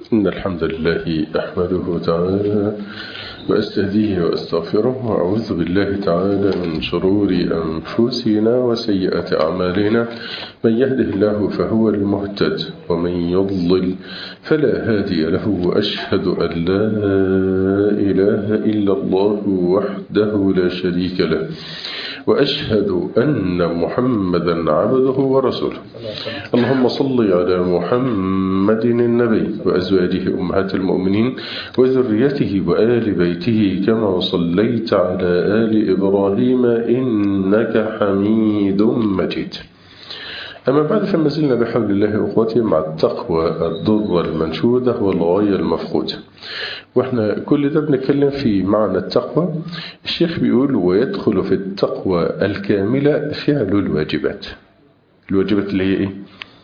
إن الحمد لله أحمده تعالى وأستهديه وأستغفره وأعوذ بالله تعالى من شرور أنفسنا وسيئات أعمالنا من يهده الله فهو المهتد ومن يضلل فلا هادي له وأشهد أن لا إله إلا الله وحده لا شريك له وأشهد أن محمدا عبده ورسوله اللهم صل على محمد النبي وأزواجه أمهات المؤمنين وذريته وآل بيته كما صليت على آل إبراهيم إنك حميد مجيد أما بعد فما زلنا بحول الله أخوتي مع التقوى الضر المنشودة والغاية المفقودة واحنا كل ده بنتكلم في معنى التقوى الشيخ بيقول ويدخل في التقوى الكاملة فعل الواجبات الواجبات اللي هي ايه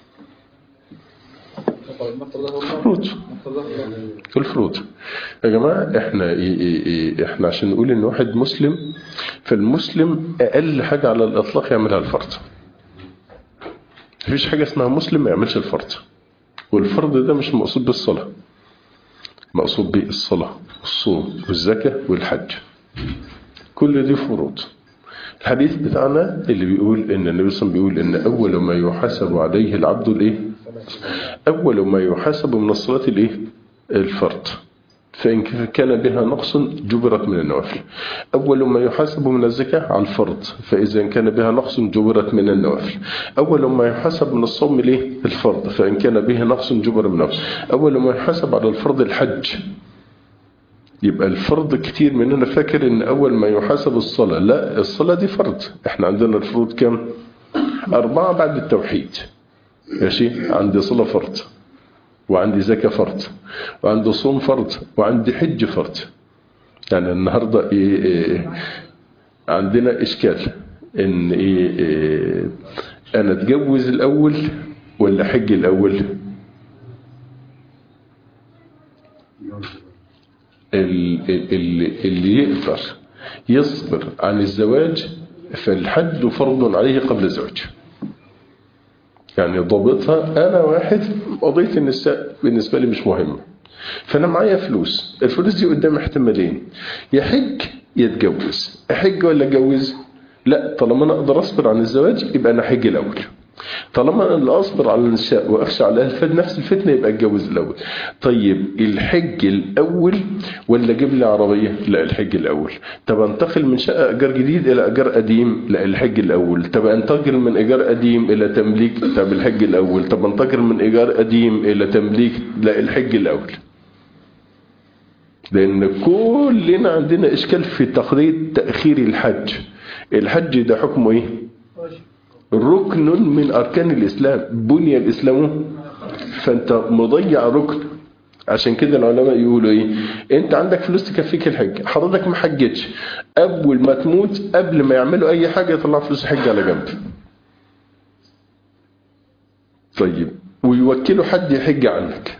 الفروض الفروض يا جماعة احنا إيه إيه إيه احنا عشان نقول ان واحد مسلم فالمسلم اقل حاجة على الاطلاق يعملها الفرض مفيش حاجة اسمها مسلم ما يعملش الفرض والفرض ده مش مقصود بالصلاة مقصود به الصلاة والصوم والزكاة والحج كل دي فروض الحديث بتاعنا اللي بيقول ان النبي صلى الله عليه وسلم بيقول ان اول ما يحاسب عليه العبد الايه اول ما يحاسب من الصلاة الايه الفرض فإن كان بها نقص جبرت من النوافل أول ما يحاسب من الزكاة على الفرض فإذا كان بها نقص جبرت من النوافل أول ما يحاسب من الصوم ليه الفرض فإن كان به نقص جبر من النوافل أول ما يحاسب على الفرض الحج يبقى الفرض كتير مننا فاكر ان اول ما يحاسب الصلاة لا الصلاة دي فرض احنا عندنا الفروض كم اربعة بعد التوحيد ماشي عندي صلاة فرض وعندي زكاة فرض وعندي صوم فرض وعندي حج فرض يعني النهاردة إيه إيه عندنا إشكال إن إيه إيه أنا أتجوز الأول ولا حج الأول اللي, اللي يقدر يصبر عن الزواج فالحج فرض عليه قبل الزواج يعني ضابطها انا واحد قضيه النساء بالنسبه لي مش مهمه فانا معايا فلوس الفلوس دي قدام احتمالين يا حج يا اتجوز احج ولا اتجوز لا طالما انا اقدر اصبر عن الزواج يبقى انا احج الاول طالما انا اللي اصبر على النساء واخشى على الفت نفس الفتنه يبقى اتجوز الاول طيب الحج الاول ولا اجيب لي عربيه لا الحج الاول طب انتقل من شقه ايجار جديد الى ايجار قديم لا الحج الاول طب انتقل من ايجار قديم الى تمليك طب الحج الاول طب انتقل من ايجار قديم الى تمليك لا الحج الاول لان كلنا عندنا اشكال في تقدير تاخير الحج الحج ده حكمه ايه ركن من أركان الإسلام بني الإسلام فأنت مضيع ركن عشان كده العلماء يقولوا ايه انت عندك فلوس تكفيك الحج حضرتك ما حجتش اول ما تموت قبل ما يعملوا اي حاجه يطلع فلوس الحج على جنب طيب ويوكلوا حد يحج عنك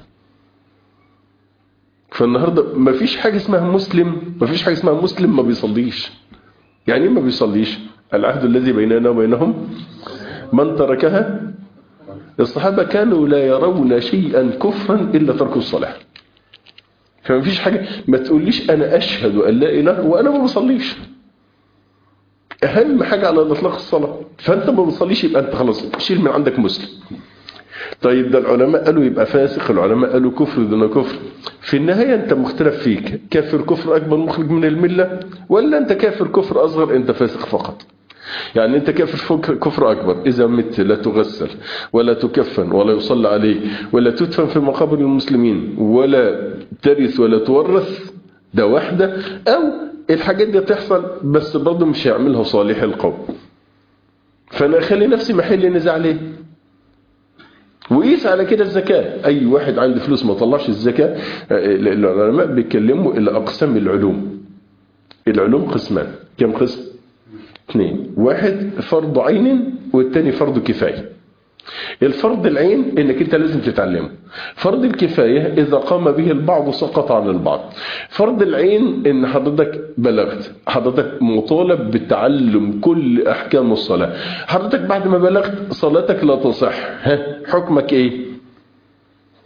فالنهارده ما فيش حاجه اسمها مسلم ما فيش حاجه اسمها مسلم ما بيصليش يعني ايه ما بيصليش العهد الذي بيننا وبينهم من تركها الصحابة كانوا لا يرون شيئا كفرا إلا ترك الصلاة فما فيش حاجة ما تقوليش أنا أشهد أن لا إله وأنا ما بصليش أهم حاجة على الإطلاق الصلاة فأنت ما بصليش يبقى أنت خلاص شيل من عندك مسلم طيب ده العلماء قالوا يبقى فاسق العلماء قالوا كفر دون كفر في النهاية أنت مختلف فيك كافر كفر أكبر مخرج من الملة ولا أنت كافر كفر أصغر أنت فاسق فقط يعني أنت كافر كفر أكبر إذا مت لا تغسل ولا تكفن ولا يصلى عليك ولا تدفن في مقابر المسلمين ولا ترث ولا تورث ده واحدة أو الحاجات دي تحصل بس برضه مش هيعملها صالح القوم فأنا أخلي نفسي محل نزاع ليه وقيس على كده الزكاة أي واحد عنده فلوس ما طلعش الزكاة العلماء بيتكلموا إلى أقسام العلوم العلوم قسمان كم قسم؟ اثنين واحد فرض عين والتاني فرض كفاية الفرض العين انك انت لازم تتعلمه فرض الكفاية اذا قام به البعض سقط عن البعض فرض العين ان حضرتك بلغت حضرتك مطالب بتعلم كل احكام الصلاة حضرتك بعد ما بلغت صلاتك لا تصح ها حكمك ايه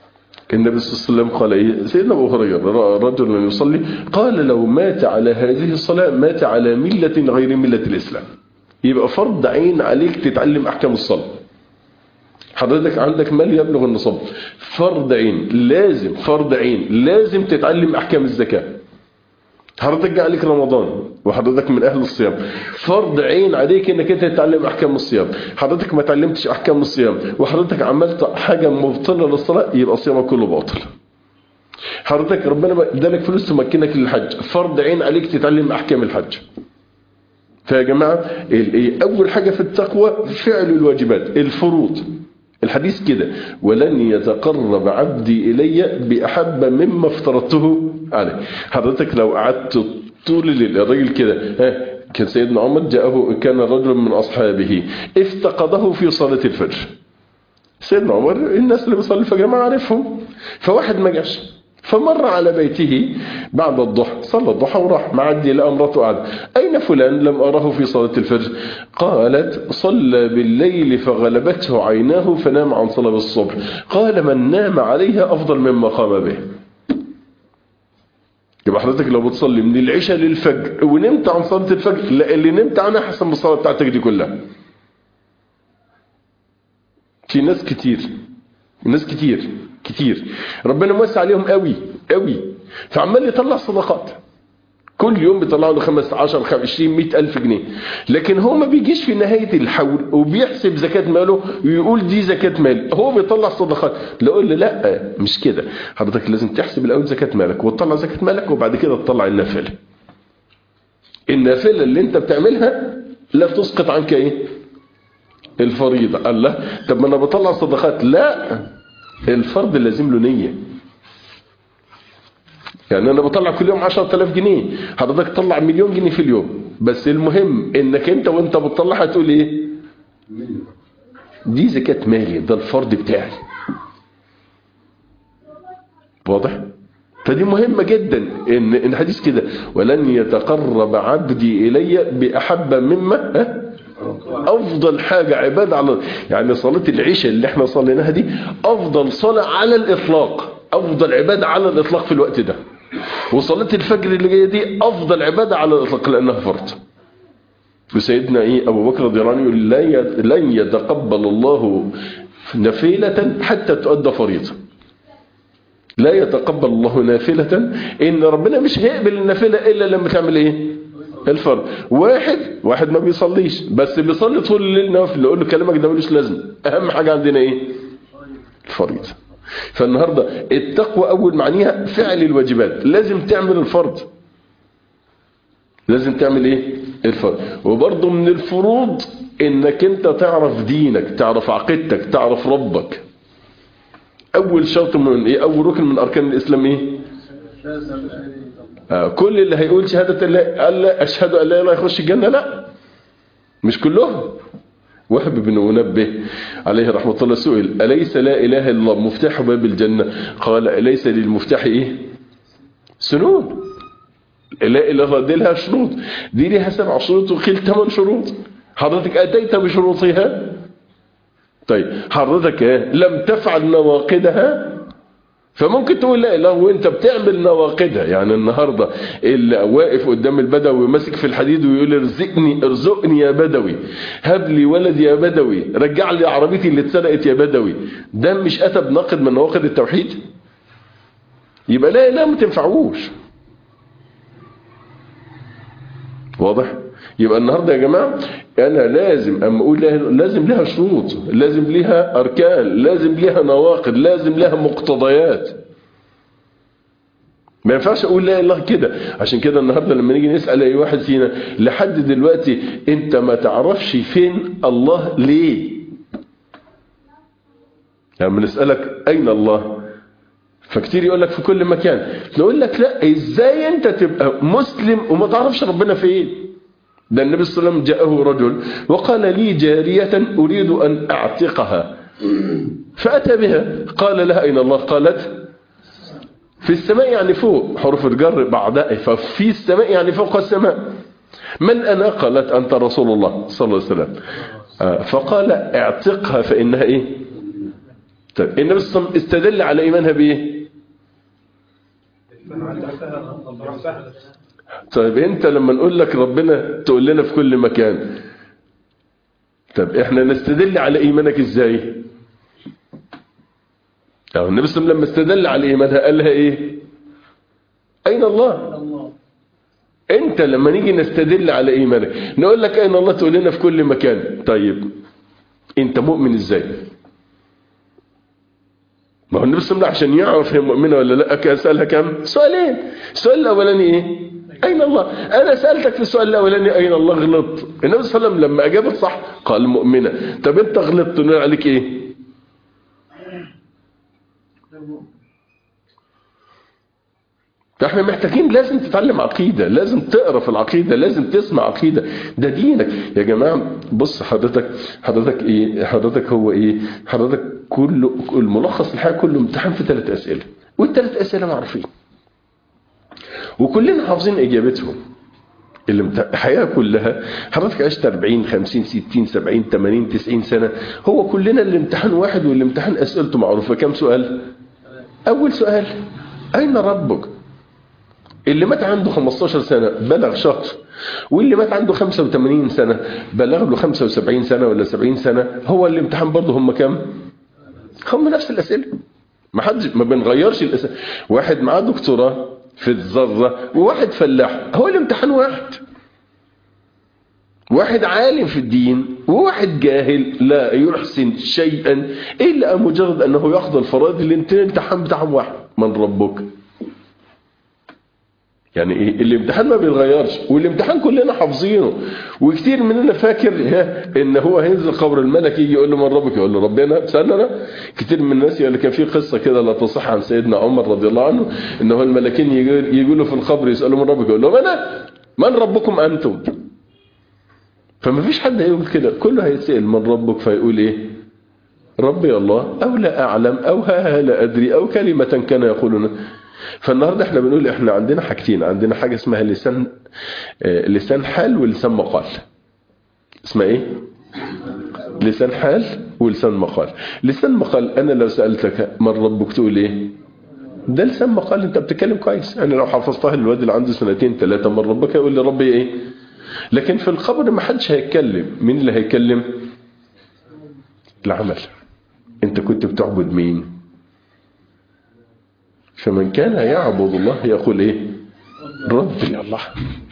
النبي صلى الله عليه وسلم قال إيه سيدنا أبو هريرة رأى رجلا يصلي قال لو مات على هذه الصلاة مات على ملة غير ملة الإسلام يبقى فرض عين عليك تتعلم أحكام الصلاة حضرتك عندك مال يبلغ النصاب فرض عين لازم فرض عين لازم تتعلم أحكام الزكاة حضرتك جاء عليك رمضان وحضرتك من أهل الصيام فرض عين عليك انك انت تتعلم أحكام الصيام حضرتك ما تعلمتش أحكام الصيام وحضرتك عملت حاجة مبطلة للصلاة يبقى صيامك كله باطل حضرتك ربنا ادالك فلوس تمكنك للحج فرض عين عليك تتعلم أحكام الحج فيا جماعة أول حاجة في التقوى فعل الواجبات الفروض الحديث كده ولن يتقرب عبدي إلي بأحب مما افترضته عليه حضرتك لو قعدت طول الليل الراجل كده ها كان سيدنا عمر جاءه كان رجل من أصحابه افتقده في صلاة الفجر سيدنا عمر الناس اللي بيصلي الفجر ما عارفهم فواحد ما جاش فمر على بيته بعد الضحى صلى الضحى وراح معدي لقى امراته قاعده اين فلان لم اراه في صلاه الفجر قالت صلى بالليل فغلبته عيناه فنام عن صلاه الصبح قال من نام عليها افضل مما قام به يبقى حضرتك لو بتصلي من العشاء للفجر ونمت عن صلاه الفجر لا اللي نمت عنها احسن من الصلاه بتاعتك دي كلها في ناس كتير ناس كتير كتير ربنا موسع عليهم قوي قوي فعمال يطلع صدقات كل يوم بيطلع له 15 20 100 ألف جنيه لكن هو ما بيجيش في نهاية الحول وبيحسب زكاة ماله ويقول دي زكاة مال هو بيطلع صدقات لا اقول له لا مش كده حضرتك لازم تحسب الأول زكاة مالك وتطلع زكاة مالك وبعد كده تطلع النافلة النافلة اللي انت بتعملها لا تسقط عنك ايه الفريضة قال لا طب ما انا بطلع صدقات لا الفرض لازم له نية يعني انا بطلع كل يوم 10000 جنيه حضرتك تطلع مليون جنيه في اليوم بس المهم انك انت وانت بتطلعها تقول ايه دي زكاة مالي ده الفرض بتاعي واضح فدي مهمة جدا ان ان حديث كده ولن يتقرب عبدي الي باحب مما ها افضل حاجة عبادة على يعني صلاة العشاء اللي احنا صليناها دي افضل صلاة على الاطلاق افضل عبادة على الاطلاق في الوقت ده وصلاة الفجر اللي جاية دي افضل عبادة على الاطلاق لانها فرض وسيدنا ايه ابو بكر رضي الله عنه يقول لن يتقبل الله نفيلة حتى تؤدى فريضة لا يتقبل الله نافلة ان ربنا مش هيقبل النافلة الا لما تعمل ايه الفرض واحد واحد ما بيصليش بس بيصلي طول الليل نافل يقول له كلامك ده ملوش لازمه اهم حاجه عندنا ايه الفريضه فالنهارده التقوى اول معنيها فعل الواجبات لازم تعمل الفرض لازم تعمل ايه الفرض وبرضه من الفروض انك انت تعرف دينك تعرف عقيدتك تعرف ربك اول شرط من ايه اول ركن من اركان الاسلام ايه آه كل اللي هيقول شهادة الله قال لا أشهد أن لا إله يخش الجنة لا مش كلهم وهب بن منبه عليه رحمة الله سئل أليس لا إله إلا الله مفتاح باب الجنة قال أليس للمفتاح إيه سنون لا إله إلا الله دي لها شروط دي لها سبع شروط وقيل ثمان شروط حضرتك أتيت بشروطها طيب حضرتك لم تفعل نواقدها فممكن تقول لا لا وانت بتعمل نواقدها يعني النهاردة اللي واقف قدام البدوي ماسك في الحديد ويقول ارزقني ارزقني يا بدوي هب لي ولد يا بدوي رجع لي عربيتي اللي اتسرقت يا بدوي ده مش اتى بناقد من نواقد التوحيد يبقى لا لا ما تنفعوش واضح يبقى النهاردة يا جماعة أنا لازم أما أقول لازم لها شروط لازم لها أركان لازم لها نواقد لازم لها مقتضيات ما ينفعش أقول لا إله كده عشان كده النهاردة لما نيجي نسأل أي واحد فينا لحد دلوقتي أنت ما تعرفش فين الله ليه لما يعني نسألك أين الله فكتير يقول لك في كل مكان نقول لك لا ازاي انت تبقى مسلم وما تعرفش ربنا فين ده النبي صلى الله عليه وسلم جاءه رجل وقال لي جارية أريد أن أعتقها فأتى بها قال لها أين الله قالت في السماء يعني فوق حروف الجر بعدها ففي السماء يعني فوق السماء من أنا قالت أنت رسول الله صلى الله عليه وسلم فقال اعتقها فإنها إيه طيب النبي صلى الله عليه وسلم استدل على ايمانها بايه طيب انت لما نقول لك ربنا تقول لنا في كل مكان طب احنا نستدل على ايمانك ازاي يعني النبي صلى الله عليه وسلم لما استدل على ايمانها قال لها ايه اين الله انت لما نيجي نستدل على ايمانك نقول لك اين الله تقول لنا في كل مكان طيب انت مؤمن ازاي ما هو النبي صلى الله عليه وسلم عشان يعرف هي مؤمنه ولا لا اسالها كم سؤالين السؤال الاولاني ايه اين الله انا سالتك في السؤال الاولاني اين الله غلطت النبي صلى الله عليه وسلم لما اجابت صح قال مؤمنه طب انت غلطت نقول عليك ايه فاحنا محتاجين لازم تتعلم عقيدة لازم تقرا في العقيدة لازم تسمع عقيدة ده دينك يا جماعة بص حضرتك حضرتك ايه حضرتك هو ايه حضرتك كله الملخص الحياة كله امتحان في ثلاث اسئلة والثلاث اسئلة معروفين وكلنا حافظين اجابتهم الحياة كلها حضرتك عشت 40 50 60 70 80 90 سنة هو كلنا الامتحان واحد والامتحان اسئلته معروفة كم سؤال اول سؤال اين ربك اللي مات عنده 15 سنة بلغ شهر واللي مات عنده 85 سنة بلغ له 75 سنة ولا 70 سنة هو الامتحان برضه هم كم هم نفس الأسئلة ما حد ما بنغيرش الأسئلة واحد معاه دكتوراه في الذرة وواحد فلاح هو الامتحان واحد واحد عالم في الدين وواحد جاهل لا يحسن شيئا إلا مجرد أنه يأخذ الفرائض اللي الامتحان بتاعهم واحد من ربك يعني ايه الامتحان ما بيتغيرش والامتحان كلنا حافظينه وكتير مننا فاكر ان هو هينزل قبر الملك يجي يقول له من ربك يقول له ربنا سالنا كتير من الناس اللي كان في قصه كده لا تصح عن سيدنا عمر رضي الله عنه ان هو الملكين يجوا له في القبر يسالوا من ربك يقول له انا من ربكم انتم فما فيش حد هيقول كده كله هيسال من ربك فيقول ايه ربي الله او لا اعلم او ها لا ادري او كلمه كان يقولون فالنهارده احنا بنقول احنا عندنا حاجتين عندنا حاجه اسمها لسان لسان حال ولسان مقال اسمها ايه لسان حال ولسان مقال لسان مقال انا لو سالتك من ربك تقول ايه ده لسان مقال انت بتتكلم كويس انا لو حفظتها للواد اللي عنده سنتين ثلاثه من ربك يقول لي ربي ايه لكن في القبر ما حدش هيتكلم مين اللي هيتكلم العمل انت كنت بتعبد مين فمن كان يعبد الله يقول ايه ربي الله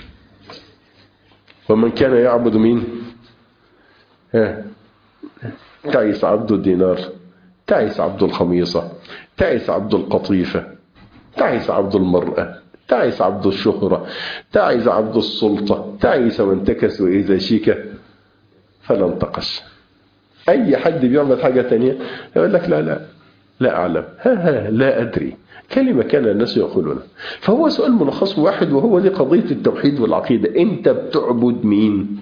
ومن كان يعبد مين ها تعيس عبد الدينار تعيس عبد الخميصة تعيس عبد القطيفة تعيس عبد المرأة تعيس عبد الشهرة تعيس عبد السلطة تعيس وانتكس وإذا شيك فلا انتقش أي حد بيعمل حاجة تانية يقول لك لا لا لا أعلم ها ها لا أدري كلمة كان الناس يقولونها فهو سؤال ملخص واحد وهو دي قضية التوحيد والعقيدة أنت بتعبد مين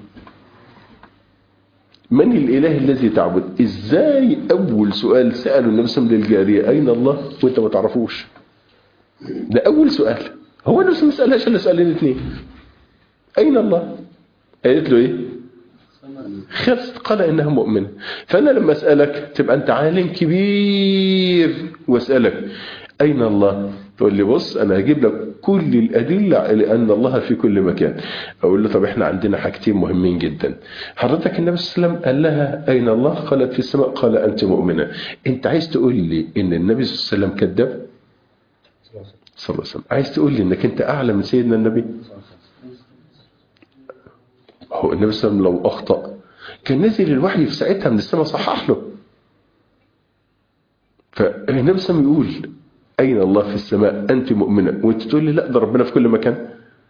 من الإله الذي تعبد إزاي أول سؤال سأله النبي صلى الله عليه وسلم للجارية أين الله وأنت ما تعرفوش ده أول سؤال هو النبي ما سألهاش إلا سؤالين اثنين أين الله قالت له إيه خلصت قال إنها مؤمنة فأنا لما أسألك تبقى أنت عالم كبير وأسألك أين الله تقول لي بص أنا هجيب لك كل الأدلة لأن الله في كل مكان أقول له طب إحنا عندنا حاجتين مهمين جدا حضرتك النبي صلى الله عليه وسلم قال لها أين الله قالت في السماء قال أنت مؤمنة أنت عايز تقول لي إن النبي صلى الله عليه وسلم كذاب صلى الله عليه وسلم عايز تقول لي إنك أنت أعلى من سيدنا النبي هو النبي صلى الله عليه وسلم لو أخطأ كان نزل الوحي في ساعتها من السماء صحح له فالنبي صلى الله عليه وسلم يقول أين الله في السماء أنت مؤمنة وأنت تقول لي لا ده ربنا في كل مكان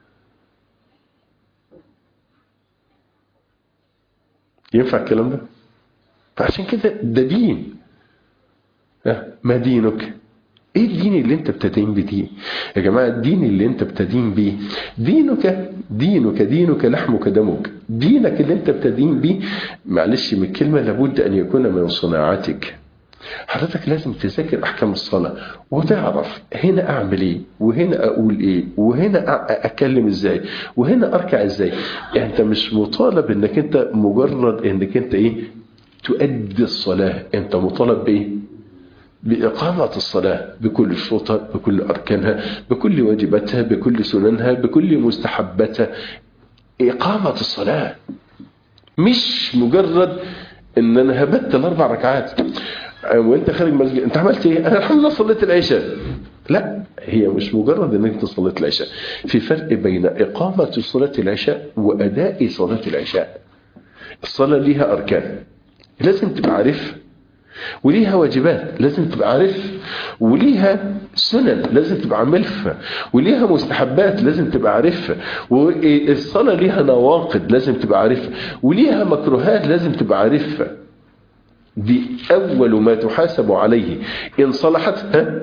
ينفع الكلام ده فعشان كده ده دين ما دينك ايه الدين اللي انت بتدين بديه يا جماعة الدين اللي انت بتدين بيه دينك دينك دينك لحمك دمك دينك اللي انت بتدين بيه معلش من الكلمة لابد ان يكون من صناعتك حضرتك لازم تذاكر احكام الصلاه وتعرف هنا اعمل ايه وهنا اقول ايه وهنا اتكلم ازاي وهنا اركع ازاي يعني انت مش مطالب انك انت مجرد انك انت ايه تؤدي الصلاه انت مطالب بايه بإقامة الصلاة بكل شروطها بكل أركانها بكل واجباتها بكل سننها بكل مستحباتها إقامة الصلاة مش مجرد ان انا هبت الاربع ركعات وانت خارج مسجد انت عملت ايه انا الحمد لله صليت العشاء لا هي مش مجرد انك انت صليت العشاء في فرق بين اقامه صلاه العشاء واداء صلاه العشاء الصلاه ليها اركان لازم تبقى عارف وليها واجبات لازم تبقى عارف وليها سنن لازم تبقى عاملها وليها مستحبات لازم تبقى عارفها والصلاة ليها نواقد لازم تبقى عارفها وليها مكروهات لازم تبقى عارفها دي أول ما تحاسب عليه إن صلحت ها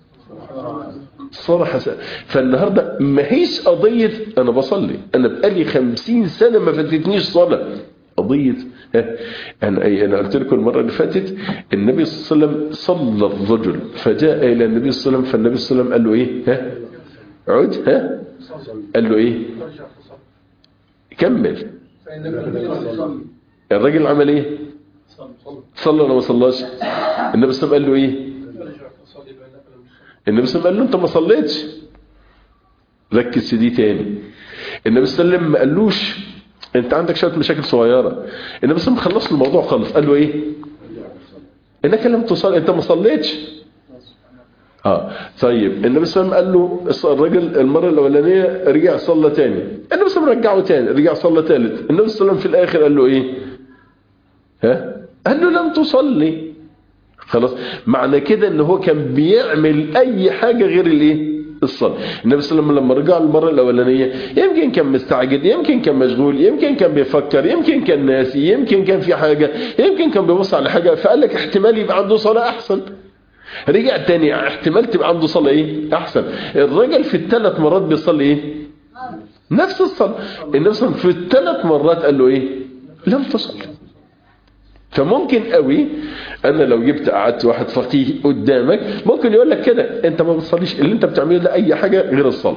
صلح فالنهاردة ما هيش قضية أنا بصلي أنا بقالي خمسين سنة ما فاتتنيش صلاة قضية أنا, أنا قلت لكم المرة اللي فاتت النبي صلى الله عليه وسلم صلى الرجل فجاء إلى النبي صلى الله عليه وسلم فالنبي صلى الله عليه وسلم قال له إيه ها عد ها قال له إيه كمل الراجل عمل إيه صلى ولا ما صلاش النبي صلى الله عليه وسلم قال له إيه النبي صلى الله عليه وسلم قال له أنت ما صليتش ركز في دي تاني النبي صلى الله عليه وسلم ما قالوش انت عندك شويه مشاكل صغيره النبي صلى الله عليه وسلم خلص الموضوع خالص قال له ايه انك لم تصلي انت ما صليتش اه طيب النبي صلى الله عليه وسلم قال له الراجل المره الاولانيه رجع صلى تاني النبي صلى الله عليه وسلم رجعه تاني رجع صلى تالت النبي صلى الله عليه وسلم في الاخر قال له ايه ها قال له لم تصلي خلاص معنى كده ان هو كان بيعمل اي حاجه غير الايه الصلاة النبي صلى الله عليه وسلم لما رجع المرة الأولانية يمكن كان مستعجل يمكن كان مشغول يمكن كان بيفكر يمكن كان ناسي يمكن كان في حاجة يمكن كان بيبص على حاجة فقال لك احتمال يبقى عنده صلاة أحسن رجع تاني احتمال تبقى عنده صلاة ايه أحسن الراجل في الثلاث مرات بيصلي ايه نفس الصلاة النبي صلى الله عليه وسلم في الثلاث مرات قال له ايه لم تصلي فممكن قوي انا لو جبت قعدت واحد فقيه قدامك ممكن يقول لك كده انت ما بتصليش اللي انت بتعمله ده اي حاجه غير الصلاه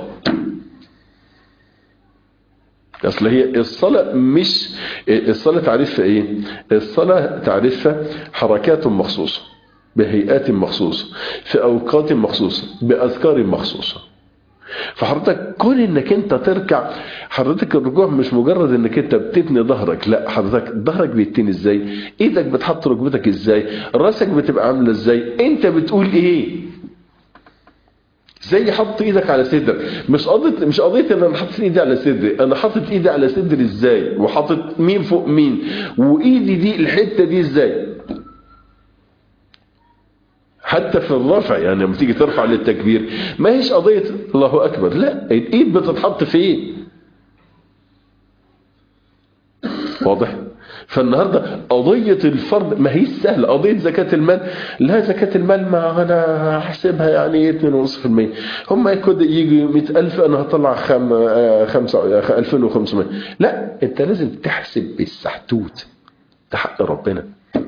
اصل هي الصلاه مش الصلاه تعريفها ايه الصلاه تعريفها حركات مخصوصه بهيئات مخصوصه في اوقات مخصوصه باذكار مخصوصه فحضرتك كون انك انت تركع حضرتك الركوع مش مجرد انك انت بتبني ظهرك لا حضرتك ظهرك بيتني ازاي ايدك بتحط ركبتك ازاي راسك بتبقى عامله ازاي انت بتقول ايه زي حط ايدك على صدرك مش قضيه مش قضيه ان انا حاطط ايدي على صدري انا حاطط ايدي على صدري ازاي وحاطط مين فوق مين وايدي دي الحته دي ازاي حتى في الرفع يعني لما تيجي ترفع للتكبير ما هيش قضية الله أكبر لا الإيد بتتحط فين واضح فالنهاردة قضية الفرض ما هي سهلة قضية زكاة المال لا زكاة المال ما أنا هحسبها يعني 2.5% هم يكون يجي 100000 أنا هطلع خم... خمسة 2500 لا أنت لازم تحسب بالسحتوت ده حق ربنا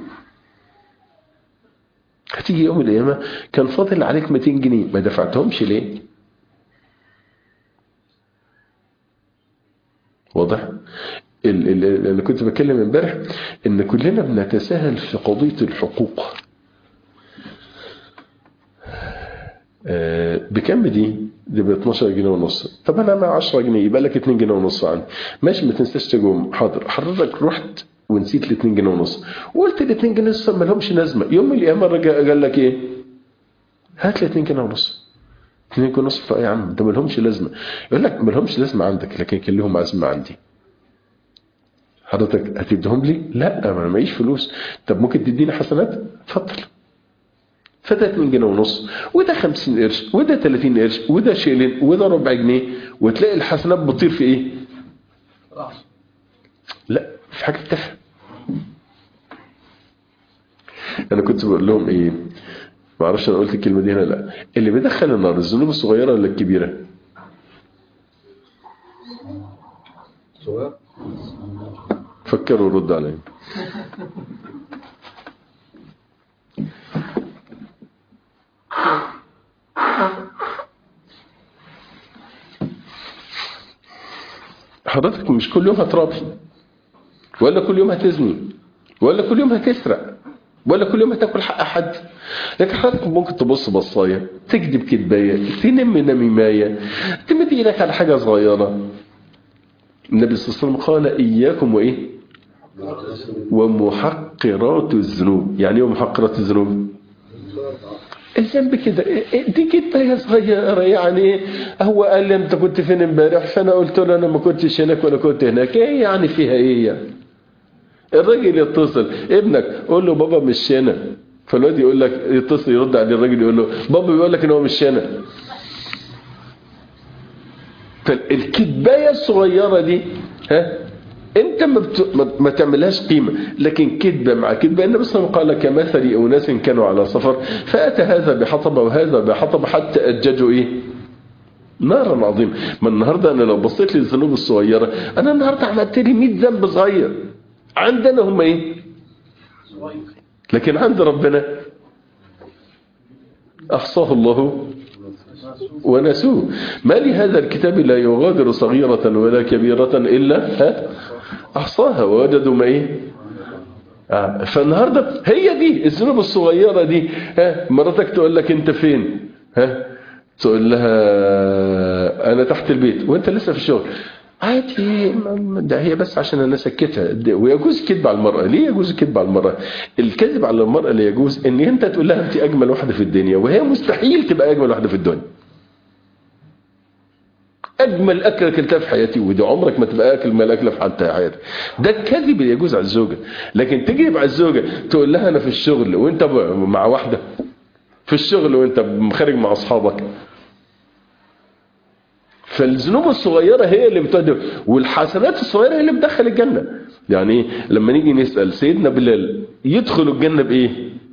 هتيجي يوم القيامة كان فاضل عليك 200 جنيه ما دفعتهمش ليه واضح اللي كنت بتكلم امبارح ان كلنا بنتساهل في قضية الحقوق بكم دي دي ب 12 جنيه ونص طب انا معايا 10 جنيه يبقى لك 2 جنيه ونص عندي ماشي ما تنساش تجوم حاضر حضرتك رحت ونسيت ال 2 جنيه ونص وقلت ال 2 جنيه ونص ما لهمش لازمه يوم القيامه الراجل قال لك ايه هات لي 2 جنيه ونص 2 جنيه ونص يا عم ده ما لهمش لازمه يقول لك ما لهمش لازمه عندك لكن كان لهم عزمه عندي حضرتك هتديهم لي لا ما انا معيش فلوس طب ممكن تديني حسنات اتفضل فده 2 جنيه ونص وده 50 قرش وده 30 قرش وده شيلين وده ربع جنيه وتلاقي الحسنات بتطير في ايه لا في حاجه تافهه انا كنت بقول لهم ايه ما اعرفش انا قلت الكلمه دي هنا لا اللي بيدخل النار الذنوب الصغيره ولا الكبيره صغير فكروا ورد عليا حضرتك مش كل يوم هترابي ولا كل يوم هتزني ولا كل يوم هتسرق ولا كل يوم هتاكل حق حد لكن حضرتك ممكن تبص بصايه تكذب كذبايه تنم نميمايه تمد ايدك على حاجه صغيره النبي صلى الله عليه وسلم قال اياكم وايه ومحقرات الذنوب يعني ايه محقرات الذنوب الذنب كده دي كده صغيرة يعني هو قال لي انت كنت فين امبارح فانا قلت له انا ما كنتش هناك ولا كنت هناك ايه يعني فيها ايه يعني الراجل يتصل ابنك قول له بابا مش هنا فالواد يقول لك يتصل يرد عليه الراجل يقول له بابا بيقول لك ان هو مش هنا فالكدبايه الصغيره دي ها انت ما, بت... ما... ما تعملهاش قيمه لكن كذبه مع كذبه النبي صلى الله عليه وسلم قال كمثل اناس كانوا على سفر فاتى هذا بحطب وهذا بحطب حتى اججوا ايه نارا عظيمه ما النهارده انا لو بصيت للذنوب الصغيره انا النهارده عملت لي 100 ذنب صغير عندنا هم ايه لكن عند ربنا احصاه الله ونسوه ما لهذا الكتاب لا يغادر صغيرة ولا كبيرة إلا ها أحصاها ووجدوا ما إيه آه. فالنهاردة هي دي الذنوب الصغيرة دي ها مراتك تقول لك أنت فين ها تقول لها أنا تحت البيت وأنت لسه في الشغل عادي ده هي بس عشان انا سكتها ويجوز الكذب على المراه ليه يجوز الكذب على المراه الكذب على المراه اللي يجوز ان انت تقول لها انت اجمل واحده في الدنيا وهي مستحيل تبقى اجمل واحده في الدنيا اجمل اكله اكلتها في حياتي ودي عمرك ما تبقى اكل ما الاكله في حتى حياتك ده الكذب اللي يجوز على الزوجه لكن تكذب على الزوجه تقول لها انا في الشغل وانت مع واحده في الشغل وانت خارج مع اصحابك فالذنوب الصغيرة هي اللي بتودي والحسنات الصغيرة هي اللي بتدخل الجنة يعني ايه لما نيجي نسأل سيدنا بلال يدخل الجنة بإيه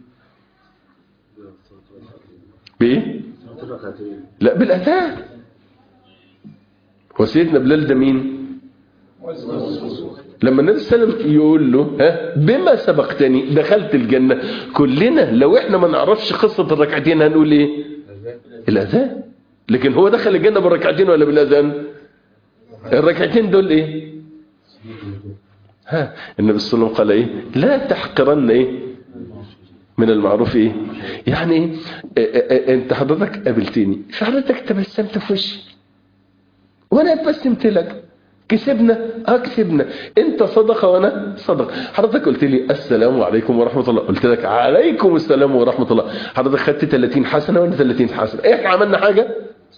بإيه لا بالأذان وسيدنا بلال ده مين لما النبي صلى الله عليه وسلم يقول له ها بما سبقتني دخلت الجنة كلنا لو احنا ما نعرفش قصة الركعتين هنقول ايه الأذان لكن هو دخل الجنة بالركعتين ولا بالأذان الركعتين دول ايه ها النبي صلى الله عليه وسلم قال ايه لا تحقرن ايه من المعروف ايه يعني ايه اه اه انت حضرتك قابلتني فحضرتك تبسمت في وشي وانا ابسمت لك كسبنا اه كسبنا انت صدقه وانا صدق حضرتك قلت لي السلام عليكم ورحمه الله قلت لك عليكم السلام ورحمه الله حضرتك خدت 30 حسنه وانا 30 حسنه احنا عملنا حاجه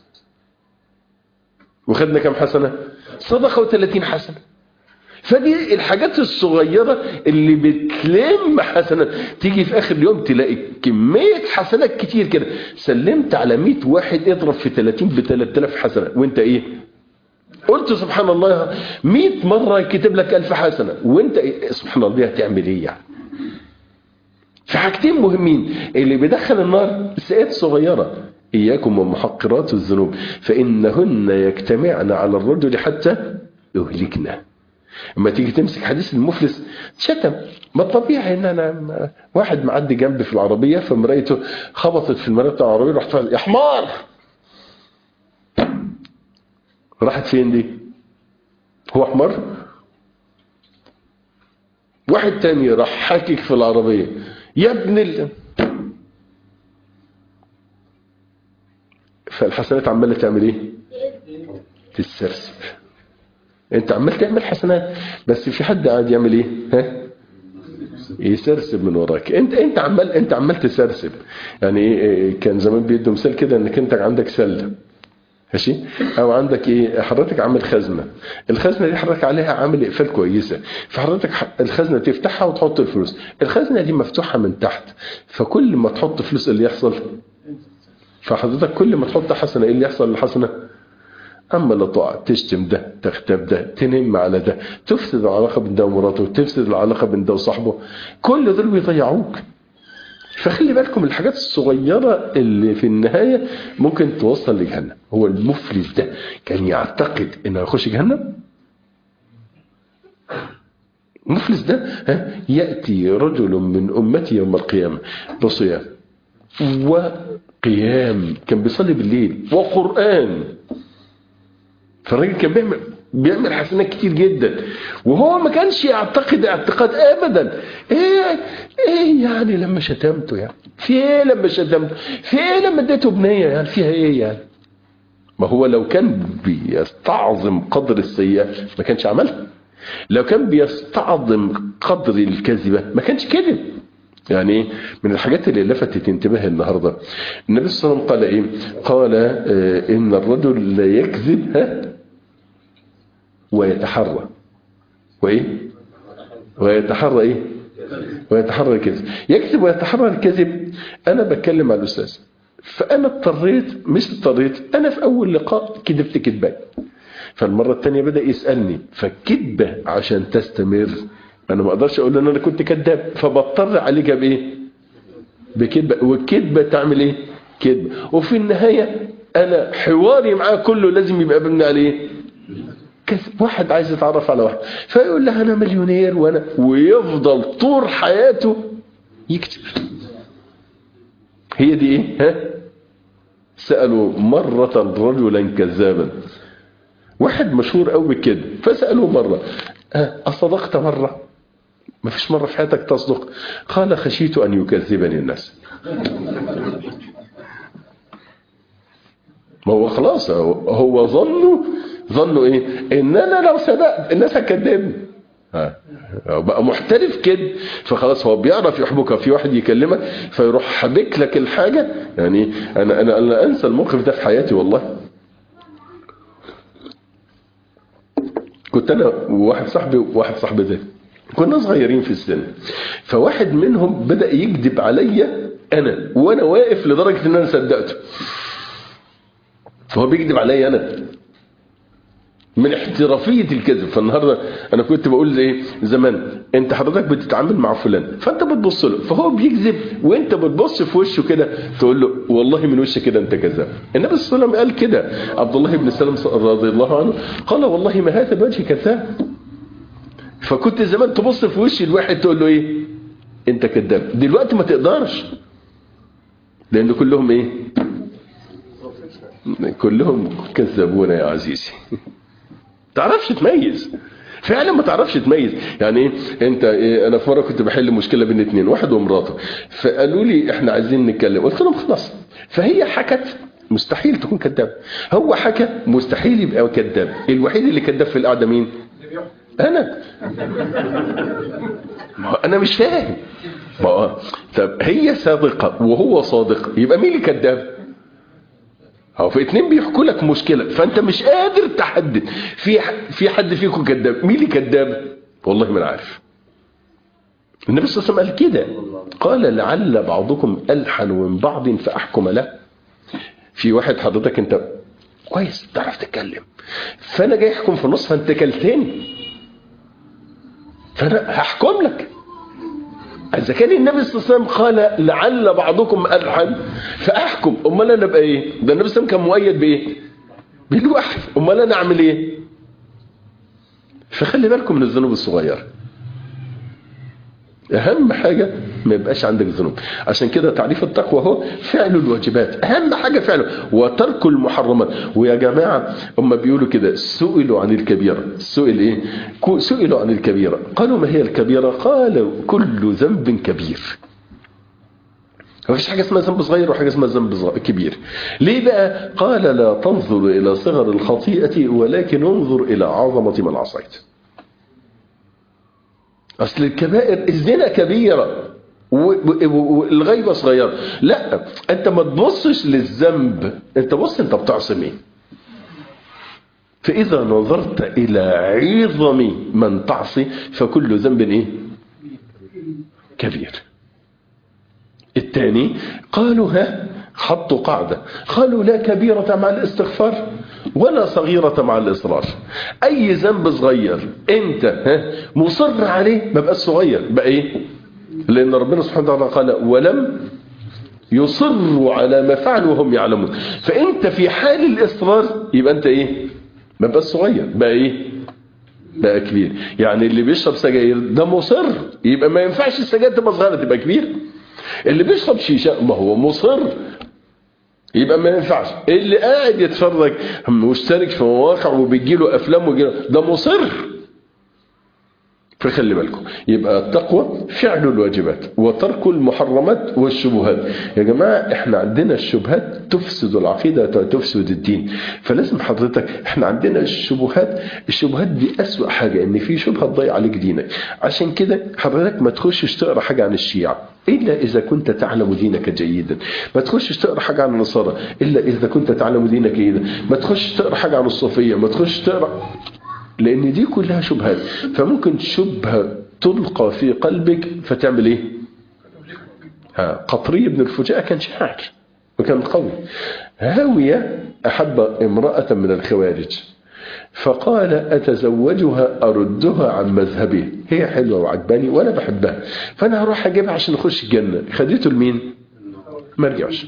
وخدنا كم حسنه صدقه و30 حسنه فدي الحاجات الصغيرة اللي بتلم حسنات تيجي في آخر اليوم تلاقي كمية حسنات كتير كده سلمت على 100 واحد اضرب في 30 ب 3000 حسنة وانت ايه قلت سبحان الله 100 مرة يكتب لك 1000 حسنة وانت إيه؟ سبحان الله دي هتعمل ايه يعني في حاجتين مهمين اللي بيدخل النار السيئات الصغيرة إياكم ومحقرات الذنوب فإنهن يجتمعن على الرجل حتى يهلكنا اما تيجي تمسك حديث المفلس شتم ما الطبيعي ان انا واحد معدي جنبي في العربيه فمرايته خبطت في المرايه بتاع العربيه رحت يا حمار راحت فين دي هو حمار واحد تاني راح حاكك في العربيه يا ابن ال... فالحسنات عماله تعمل ايه تتسرسب انت عمال تعمل حسنات بس في حد قاعد يعمل ايه ها يسرسب من وراك انت انت عمال انت عمال تسرسب يعني ايه كان زمان بيدوا مثال كده انك انت عندك سله ماشي او عندك ايه حضرتك عامل خزنه الخزنه دي حضرتك عليها عامل اقفال كويسه فحضرتك الخزنه تفتحها وتحط الفلوس الخزنه دي مفتوحه من تحت فكل ما تحط فلوس اللي يحصل فحضرتك كل ما تحط حسنه ايه اللي يحصل للحسنه أما لا تقع تشتم ده تغتاب ده تنم على ده تفسد العلاقة بين ده ومراته تفسد العلاقة بين ده وصاحبه كل دول بيضيعوك فخلي بالكم الحاجات الصغيرة اللي في النهاية ممكن توصل لجهنم هو المفلس ده كان يعتقد انه يخش جهنم المفلس ده ها يأتي رجل من أمتي يوم القيامة بصيام وقيام كان بيصلي بالليل وقرآن فالراجل كان بيعمل بيعمل حسنات كتير جدا وهو ما كانش يعتقد اعتقاد ابدا ايه ايه يعني لما شتمته يعني في ايه لما شتمته في ايه لما اديته بنيه يعني فيها ايه يعني ما هو لو كان بيستعظم قدر السيئة ما كانش عملها لو كان بيستعظم قدر الكذبة ما كانش كذب يعني ايه من الحاجات اللي لفتت انتباهي النهاردة النبي صلى الله عليه وسلم قال ايه قال آه ان الرجل لا يكذب ها ويتحرى وايه ويتحرى ايه ويتحرى الكذب يكذب ويتحرى الكذب انا بتكلم على الاستاذ فانا اضطريت مش اضطريت انا في اول لقاء كذبت كذبه فالمره الثانيه بدا يسالني فالكذبه عشان تستمر انا ما اقدرش اقول ان انا كنت كذاب فبضطر عليك بايه بكذبه والكذبه تعمل ايه كذبه وفي النهايه انا حواري معاه كله لازم يبقى مبني عليه كذب واحد عايز يتعرف على واحد فيقول لها انا مليونير وانا ويفضل طول حياته يكذب هي دي ايه ها سألوا مرة رجلا كذابا واحد مشهور قوي بالكذب فسألوه مرة أصدقت مرة ما فيش مرة في حياتك تصدق قال خشيت أن يكذبني الناس ما هو خلاص هو ظنه ظنه ايه ان انا لو صدقت الناس هتكذبني بقى محترف كده فخلاص هو بيعرف يحبك في واحد يكلمك فيروح حبك لك الحاجة يعني أنا, أنا, أنا أنسى الموقف ده في حياتي والله كنت أنا وواحد صاحبي وواحد صاحبي ده كنا صغيرين في السن فواحد منهم بدأ يكذب عليا أنا وأنا واقف لدرجة إن أنا صدقته فهو بيكذب عليا أنا من احترافية الكذب فالنهاردة أنا كنت بقول ايه زمان أنت حضرتك بتتعامل مع فلان فأنت بتبص له فهو بيكذب وأنت بتبص في وشه كده تقول له والله من وشك كده أنت كذاب النبي صلى الله عليه وسلم قال كده عبد الله بن سلام رضي الله عنه قال والله ما هذا بوجه كذاب فكنت زمان تبص في وش الواحد تقول له ايه انت كذاب دلوقتي ما تقدرش لان كلهم ايه كلهم كذابون يا عزيزي تعرفش تميز فعلا ما تعرفش تميز يعني ايه انت إيه انا في مره كنت بحل مشكله بين اتنين واحد ومراته فقالوا لي احنا عايزين نتكلم قلت لهم خلاص فهي حكت مستحيل تكون كذاب هو حكى مستحيل يبقى كذاب الوحيد اللي كذاب في القعده مين انا ما انا مش فاهم ما طب هي صادقه وهو صادق يبقى مين اللي كذاب هو في اتنين بيحكوا لك مشكله فانت مش قادر تحدد في في حد فيكم كذاب مين اللي كذاب والله ما عارف النبي صلى الله عليه وسلم قال كده قال لعل بعضكم الحن من بعض فاحكم له في واحد حضرتك انت كويس تعرف تتكلم فانا جاي احكم في النص فانت كلتني فانا هحكم لك اذا كان النبي صلى الله عليه وسلم قال لعل بعضكم الحن فاحكم امال انا ابقى ايه ده النبي صلى الله عليه وسلم كان مؤيد بايه بالوحي امال انا اعمل ايه فخلي بالكم من الذنوب الصغيره اهم حاجه ما يبقاش عندك ذنوب عشان كده تعريف التقوى هو فعل الواجبات اهم حاجه فعله وترك المحرمات ويا جماعه هم بيقولوا كده سئلوا عن الكبيره سئل ايه سئلوا عن الكبيره قالوا ما هي الكبيره قالوا كل ذنب كبير ما فيش حاجه اسمها ذنب صغير وحاجه اسمها ذنب كبير ليه بقى قال لا تنظر الى صغر الخطيئه ولكن انظر الى عظمه من عصيت اصل الكبائر الزنا كبيره والغيبه صغيره لا انت ما تبصش للذنب انت بص انت بتعصي مين فاذا نظرت الى عظم من تعصي فكل ذنب ايه كبير الثاني قالوا ها حطوا قاعدة قالوا لا كبيرة مع الاستغفار ولا صغيرة مع الإصرار أي ذنب صغير أنت ها مصر عليه ما بقى صغير بقى إيه لأن ربنا سبحانه وتعالى قال ولم يصروا على ما فعلوا وهم يعلمون فأنت في حال الإصرار يبقى أنت إيه ما بقى صغير بقى إيه بقى كبير يعني اللي بيشرب سجاير ده مصر يبقى ما ينفعش السجاير تبقى صغيرة تبقى كبير اللي بيشرب شيشة ما هو مصر يبقى ما ينفعش اللي قاعد يتفرج مشترك في مواقع وبيجيله افلام ويجيله ده مصر فخلي بالكم يبقى التقوى فعل الواجبات وترك المحرمات والشبهات يا جماعة احنا عندنا الشبهات تفسد العقيدة تفسد الدين فلازم حضرتك احنا عندنا الشبهات الشبهات دي أسوأ حاجة ان في شبهة تضيع عليك دينك عشان كده حضرتك ما تخشش تقرا حاجة عن الشيعة إلا إذا كنت تعلم دينك جيدا ما تخشش تقرا حاجة عن النصارى إلا إذا كنت تعلم دينك جيدا ما تخشش تقرا حاجة عن الصوفية ما تخشش تقرا لأن دي كلها شبهات فممكن شبهة تلقى في قلبك فتعمل إيه ها قطري بن الفجاء كان شاعر وكان قوي هاوية أحب امرأة من الخوارج فقال أتزوجها أردها عن مذهبي هي حلوة وعجباني وأنا بحبها فأنا هروح أجيبها عشان أخش الجنة خديته لمين ما رجعش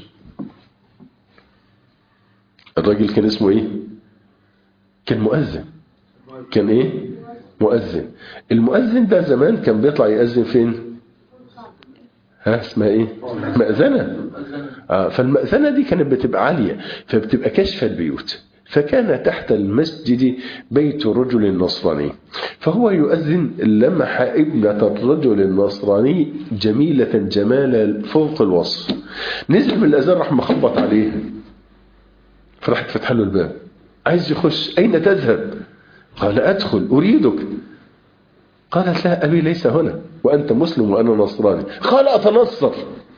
الراجل كان اسمه إيه كان مؤذن كان ايه مؤذن المؤذن ده زمان كان بيطلع يأذن فين ها اسمها ايه مأذنة آه فالمأذنة دي كانت بتبقى عالية فبتبقى كشف البيوت فكان تحت المسجد بيت رجل نصراني فهو يؤذن لمح ابنة الرجل النصراني جميلة جمالا فوق الوصف نزل من الأذان راح مخبط عليه فراحت فتح له الباب عايز يخش أين تذهب قال أدخل أريدك قالت لا أبي ليس هنا وأنت مسلم وأنا نصراني قال أتنصر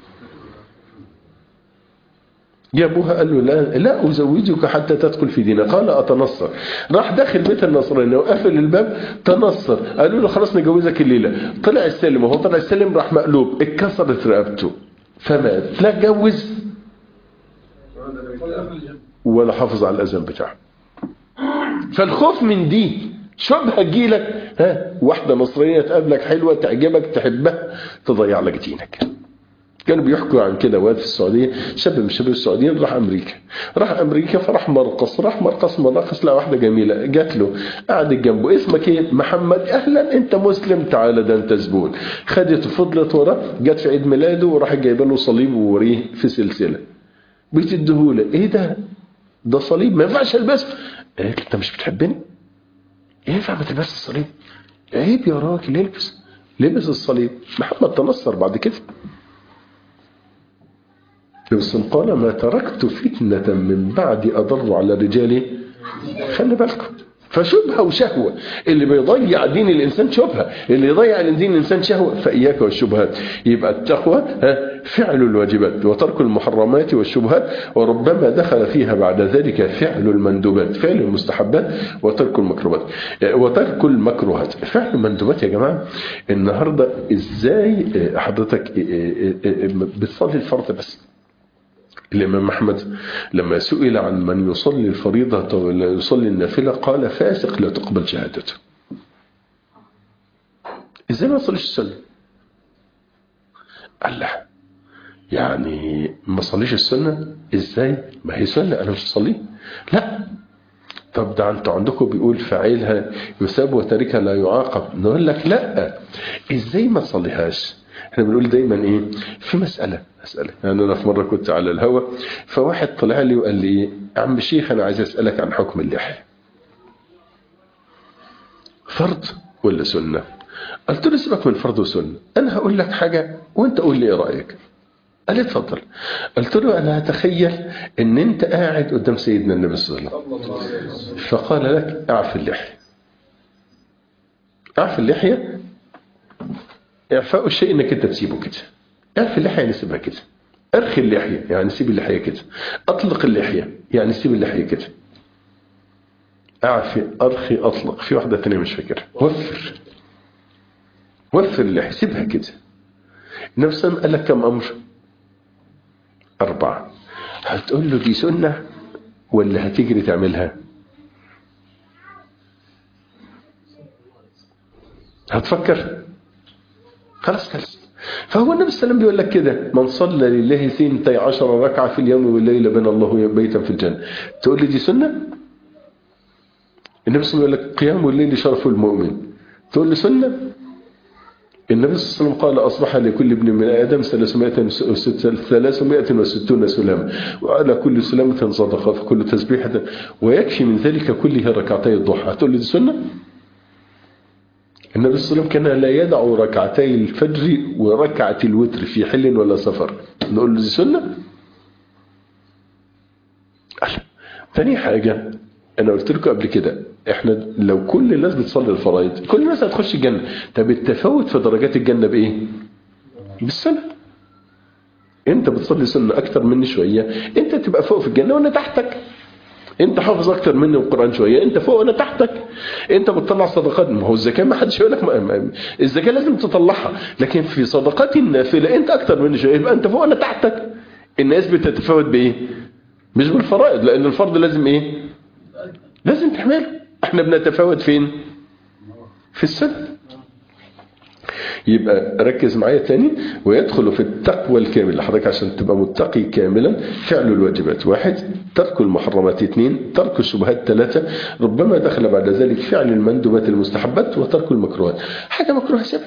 يا أبوها قال له لا, لا أزوجك حتى تدخل في دينك قال أتنصر راح داخل بيت النصراني وقفل الباب تنصر قالوا له خلاص نجوزك الليلة طلع السلم وهو طلع السلم راح مقلوب اتكسرت رقبته فمات لا اتجوز ولا حافظ على الأذان بتاعه فالخوف من دي شبهة تجيلك ها واحدة مصرية تقابلك حلوة تعجبك تحبها تضيع لك دينك كانوا بيحكوا عن كده واد في السعودية شاب من شباب السعوديين راح أمريكا راح أمريكا فراح مرقص راح مرقص مرقص لقى واحدة جميلة جات له قعدت جنبه اسمك ايه محمد أهلا أنت مسلم تعالى ده أنت زبون خدت فضلت وراه جت في عيد ميلاده وراح جايبه له صليب ووريه في سلسلة بتديهوله ايه ده ده صليب ما ينفعش البسه قالت انت مش بتحبني ينفع ما تلبس الصليب عيب يا راجل البس لبس الصليب محمد تنصر بعد كده بس قال ما تركت فتنة من بعد أضر على الرجال خلي بالكم فشبهة وشهوة اللي بيضيع دين الإنسان شبهة اللي يضيع دين الإنسان شهوة فإياك والشبهات يبقى التقوى فعل الواجبات وترك المحرمات والشبهات وربما دخل فيها بعد ذلك فعل المندوبات فعل المستحبات وترك المكروهات وترك المكروهات فعل المندوبات يا جماعة النهاردة إزاي حضرتك بتصلي الفرض بس الإمام أحمد لما سئل عن من يصلي الفريضة ولا يصلي النافلة قال فاسق لا تقبل شهادته إزاي ما يصليش السنة قال لا يعني ما صليش السنة إزاي ما هي سنة أنا مش أصلي لا طب ده انتوا عندكم بيقول فاعلها يثاب وتاركها لا يعاقب نقول لك لا ازاي ما تصليهاش احنا بنقول دايما ايه في مسألة مسألة يعني انا في مرة كنت على الهوا فواحد طلع لي وقال لي ايه عم شيخ انا عايز اسألك عن حكم اللحية فرض ولا سنة قلت له سيبك من فرض وسنة انا هقول لك حاجة وانت قول لي ايه رأيك قال لي اتفضل قلت له انا اتخيل ان انت قاعد قدام سيدنا النبي صلى الله عليه وسلم فقال لك اعف اللحية اعف اللحية اعفاء الشيء انك انت تسيبه كده اعف اللحية يعني سيبها كده ارخي اللحية يعني سيب اللحية كده اطلق اللحية يعني سيب اللحية كده اعفي ارخي اطلق في واحدة تانية مش فاكرها وفر وفر اللحية سيبها كده نفسا قال لك كم امر أربعة هتقول له دي سنة ولا هتجري تعملها هتفكر خلاص خلاص فهو النبي صلى الله عليه وسلم بيقول لك كده من صلى لله ثنتي عشر ركعة في اليوم والليلة بنى الله بيتا في الجنة تقول لي دي سنة النبي صلى الله عليه وسلم يقول لك قيام الليل شرف المؤمن تقول لي سنة النبي صلى الله عليه وسلم قال أصبح لكل ابن من آدم 360 سلامة وعلى كل سلامة صدقة في كل تسبيحة ويكفي من ذلك كله ركعتي الضحى هتقول لي دي سنة؟ النبي صلى الله عليه وسلم كان لا يدع ركعتي الفجر وركعة الوتر في حل ولا سفر نقول له دي سنة؟ ثاني حاجة أنا قلت لكم قبل كده احنا لو كل الناس بتصلي الفرائض كل الناس هتخش الجنة طب التفاوت في درجات الجنة بإيه؟ بالسنة انت بتصلي سنة أكتر مني شوية انت تبقى فوق في الجنة وأنا تحتك انت حافظ اكتر مني القران شويه انت فوق وانا تحتك انت بتطلع صدقات ما هو الزكاه ما حدش يقول لك ما- ما- الزكاه لازم تطلعها لكن في صدقات النافله انت اكتر مني شويه يبقى انت فوق وانا تحتك الناس بتتفاوت بايه مش بالفرائض لان الفرض لازم ايه لازم تحمله احنا بنتفاوت فين في السنه يبقى ركز معايا تاني ويدخل في التقوى الكامل لحضرتك عشان تبقى متقي كاملا فعل الواجبات واحد ترك المحرمات اثنين ترك الشبهات ثلاثة ربما دخل بعد ذلك فعل المندوبات المستحبات وترك المكروهات حاجة مكروهة سيبها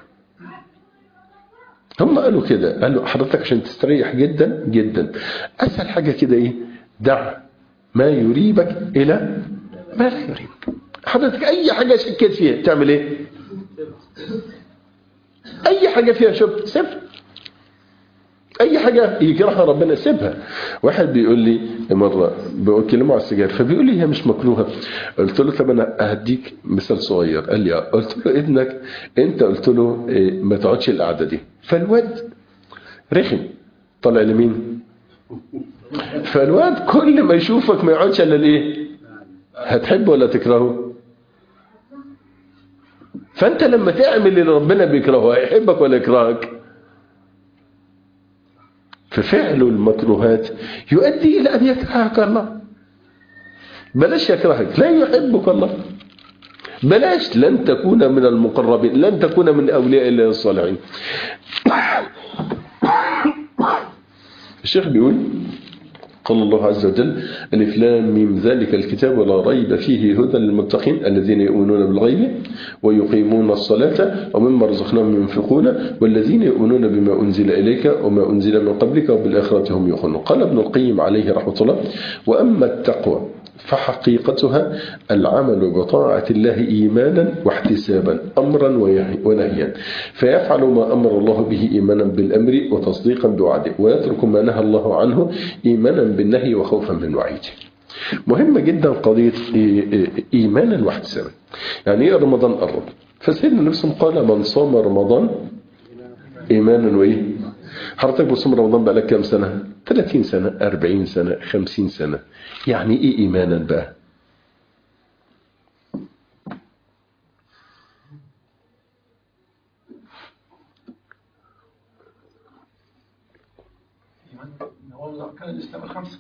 هم قالوا كده قالوا حضرتك عشان تستريح جدا جدا أسهل حاجة كده إيه دع ما يريبك إلى ما لا يريبك حضرتك أي حاجة شكيت فيها تعمل إيه اي حاجه فيها شبه سيبها اي حاجه يكرهها ربنا سيبها واحد بيقول لي مره بكلمه على السجاير فبيقول لي هي مش مكروهه قلت له طب انا هديك مثال صغير قال لي آه. قلت له ابنك انت قلت له إيه، ما تقعدش القعده دي فالواد رخم طلع لمين فالواد كل ما يشوفك ما يقعدش الا ليه هتحبه ولا تكرهه فانت لما تعمل اللي ربنا بيكرهه هيحبك ولا يكرهك ففعل المكروهات يؤدي الى ان يكرهك الله بلاش يكرهك لا يحبك الله بلاش لن تكون من المقربين لن تكون من اولياء الله الصالحين الشيخ بيقول قال الله عز وجل الف لام ميم ذلك الكتاب ولا ريب فيه هدى للمتقين الذين يؤمنون بالغيب ويقيمون الصلاة ومما رزقناهم ينفقون والذين يؤمنون بما أنزل إليك وما أنزل من قبلك وبالآخرة هم يوقنون قال ابن القيم عليه رحمة الله وأما التقوى فحقيقتها العمل بطاعة الله إيمانا واحتسابا أمرا ونهيا فيفعل ما أمر الله به إيمانا بالأمر وتصديقا بوعده ويترك ما نهى الله عنه إيمانا بالنهي وخوفا من وعيده مهمة جدا قضية إيمانا واحتسابا يعني إيه رمضان قرب فسيدنا النبي صلى الله عليه وسلم قال من صام رمضان إيمانا وإيه حضرتك بتصوم رمضان بقالك كام سنة 30 سنة 40 سنة 50 سنة يعني إيه إيمانا بقى هو كان الإسلام الخمسة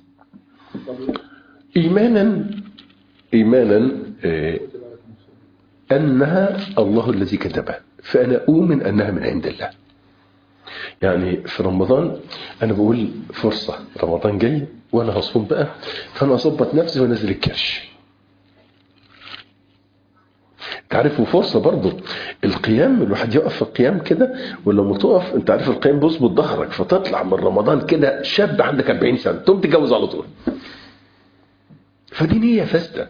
إيمانا إيمانا آه، أنها الله الذي كتبها فأنا أؤمن أنها من عند الله يعني في رمضان أنا بقول فرصة رمضان جاي وأنا هصوم بقى فأنا أظبط نفسي وأنزل الكرش تعرفوا فرصة برضو القيام الواحد يقف في القيام كده ولما تقف انت عارف القيام بيظبط ظهرك فتطلع من رمضان كده شاب عندك 40 سنة تقوم تتجوز على طول فدي نية فاسدة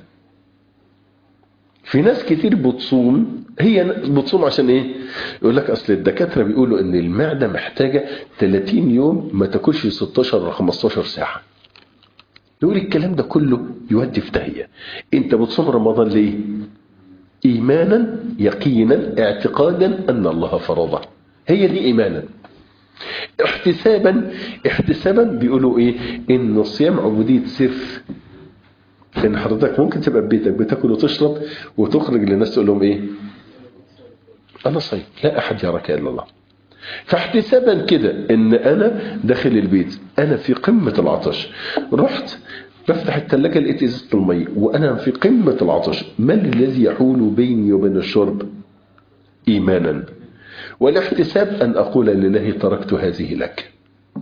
في ناس كتير بتصوم هي بتصوم عشان ايه يقول لك اصل الدكاترة بيقولوا ان المعدة محتاجة 30 يوم ما تاكلش 16 ولا 15 ساعة يقول الكلام ده كله يودي في داهية انت بتصوم رمضان ليه ايمانا يقينا اعتقادا ان الله فرضه هي دي ايمانا احتسابا احتسابا بيقولوا ايه ان الصيام عبودية سر لان حضرتك ممكن تبقى في بيتك بتاكل وتشرب وتخرج للناس تقول لهم ايه انا صايم لا احد يراك الا الله فاحتسابا كده ان انا داخل البيت انا في قمة العطش رحت بفتح الثلاجة لقيت ازازة المية وانا في قمة العطش من الذي يحول بيني وبين الشرب ايمانا والاحتساب ان اقول لله تركت هذه لك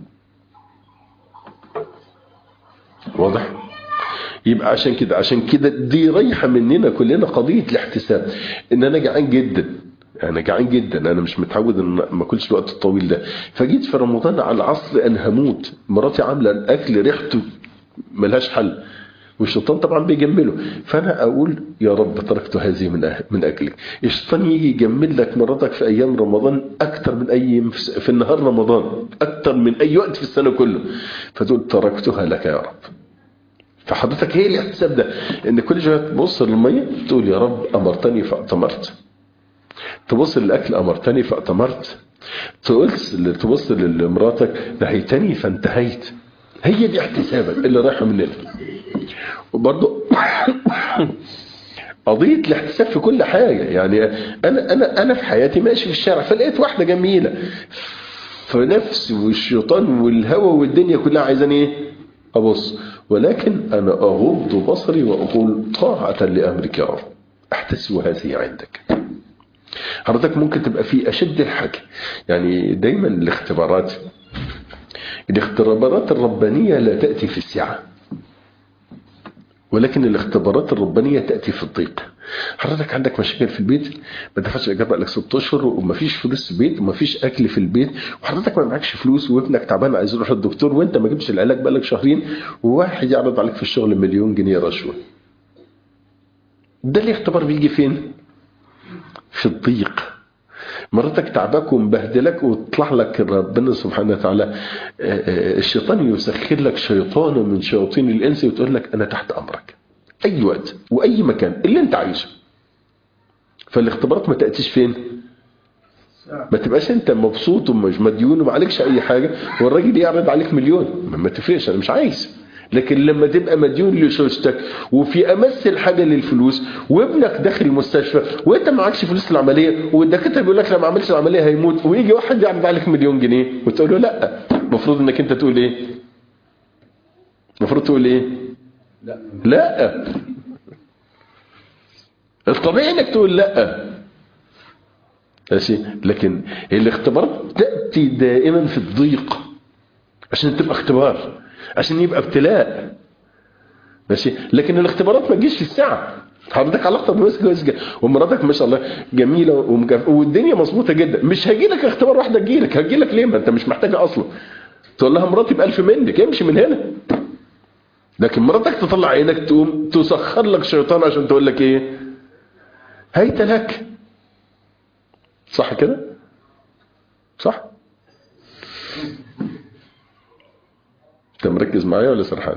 واضح يبقى عشان كده عشان كده دي رايحه مننا كلنا قضيه الاحتساب ان انا جعان جدا انا جعان جدا انا مش متعود ان ما اكلش الوقت الطويل ده فجيت في رمضان على العصر انا هموت مراتي عامله الاكل ريحته ملهاش حل والشيطان طبعا بيجمله فانا اقول يا رب تركت هذه من أه- من اجلك الشيطان يجي يجمل لك مراتك في ايام رمضان اكتر من اي في النهار رمضان اكتر من اي وقت في السنه كله فتقول تركتها لك يا رب فحضرتك هي الاحتساب ده ان كل شويه تبص للميه تقول يا رب امرتني فاتمرت تبص للاكل امرتني فاتمرت تبص تبص لمراتك نهيتني فانتهيت هي دي احتسابك اللي رايحه مننا وبرضه قضية الاحتساب في كل حاجة يعني أنا أنا أنا في حياتي ماشي في الشارع فلقيت واحدة جميلة فنفسي والشيطان والهوى والدنيا كلها عايزاني إيه؟ أبص ولكن أنا أغض بصري وأقول طاعة لأمرك يا رب أحتسب هذه عندك حضرتك ممكن تبقى في أشد الحاجة يعني دايما الاختبارات الاختبارات الربانية لا تأتي في السعة ولكن الاختبارات الربانية تأتي في الضيق حضرتك عندك مشاكل في البيت ما دفعتش ايجار بقالك ست اشهر ومفيش فلوس في البيت ومفيش اكل في البيت وحضرتك ما معكش فلوس وابنك تعبان عايز يروح للدكتور وانت ما جبتش العلاج بقالك شهرين وواحد يعرض عليك في الشغل مليون جنيه رشوه ده الاختبار بيجي فين في الضيق مراتك تعباك ومبهدلك وتطلع لك ربنا سبحانه وتعالى الشيطان يسخر لك شيطان من شياطين الانس وتقول لك انا تحت امرك اي وقت واي مكان اللي انت عايزه فالاختبارات ما تاتيش فين ما تبقاش انت مبسوط ومش مديون وما عليكش اي حاجه والراجل يعرض عليك مليون ما تفرقش انا مش عايز لكن لما تبقى مديون لزوجتك وفي امس الحاجه للفلوس وابنك داخل المستشفى وانت ما معكش فلوس العمليه والدكاتره بيقول لك لو ما عملتش العمليه هيموت ويجي واحد يعرض عليك مليون جنيه وتقول له لا المفروض انك انت تقول ايه المفروض تقول ايه لا لا الطبيعي انك تقول لا ماشي لكن الاختبارات تاتي دائما في الضيق عشان تبقى اختبار عشان يبقى ابتلاء ماشي لكن الاختبارات ما تجيش في الساعه حضرتك علاقتك بمسك ومسك ومراتك ما شاء الله جميله ومكف... والدنيا مظبوطه جدا مش هيجي لك اختبار واحده تجي لك هتجي لك ليه ما انت مش محتاجها اصلا تقول لها مراتي بألف منك امشي من هنا لكن مراتك تطلع عينك تقوم تسخر لك شيطان عشان تقول لك ايه هيت لك صح كده صح انت مركز معايا ولا سرحان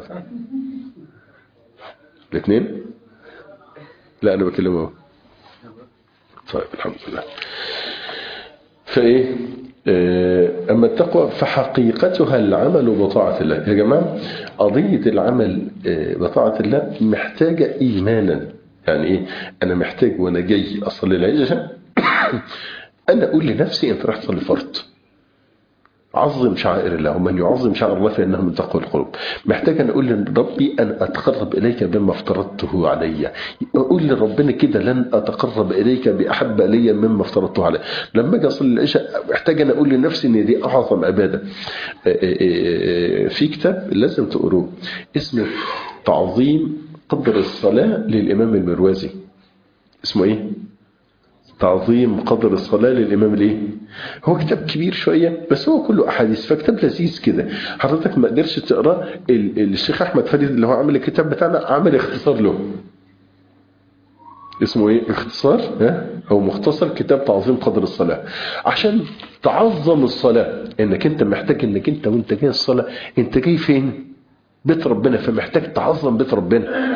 الاثنين لا انا بكلمه اهو طيب الحمد لله فايه آه، اما التقوى فحقيقتها العمل بطاعه الله يا جماعه قضيه العمل آه، بطاعه الله محتاجه ايمانا يعني ايه انا محتاج وانا جاي اصلي العشاء انا اقول لنفسي انت راح تصلي فرض عظم شعائر الله ومن يعظم شعائر الله فإنه من تقوى القلوب محتاج أن أقول لربي أن أتقرب إليك بما افترضته علي أقول لربنا كده لن أتقرب إليك بأحب إلي مما افترضته علي لما أجي أصلي العشاء محتاج أن أقول لنفسي أن دي أعظم عبادة في كتاب لازم تقروه اسمه تعظيم قدر الصلاة للإمام المروزي اسمه إيه؟ تعظيم قدر الصلاة للإمام الإيه؟ هو كتاب كبير شوية بس هو كله أحاديث فكتاب لذيذ كده حضرتك ما قدرش تقراه ال- الشيخ أحمد فريد اللي هو عامل الكتاب بتاعنا عامل اختصار له اسمه ايه اختصار ها او مختصر كتاب تعظيم قدر الصلاة عشان تعظم الصلاة انك انت محتاج انك انت وانت جاي الصلاة انت جاي فين بيت ربنا فمحتاج تعظم بيت ربنا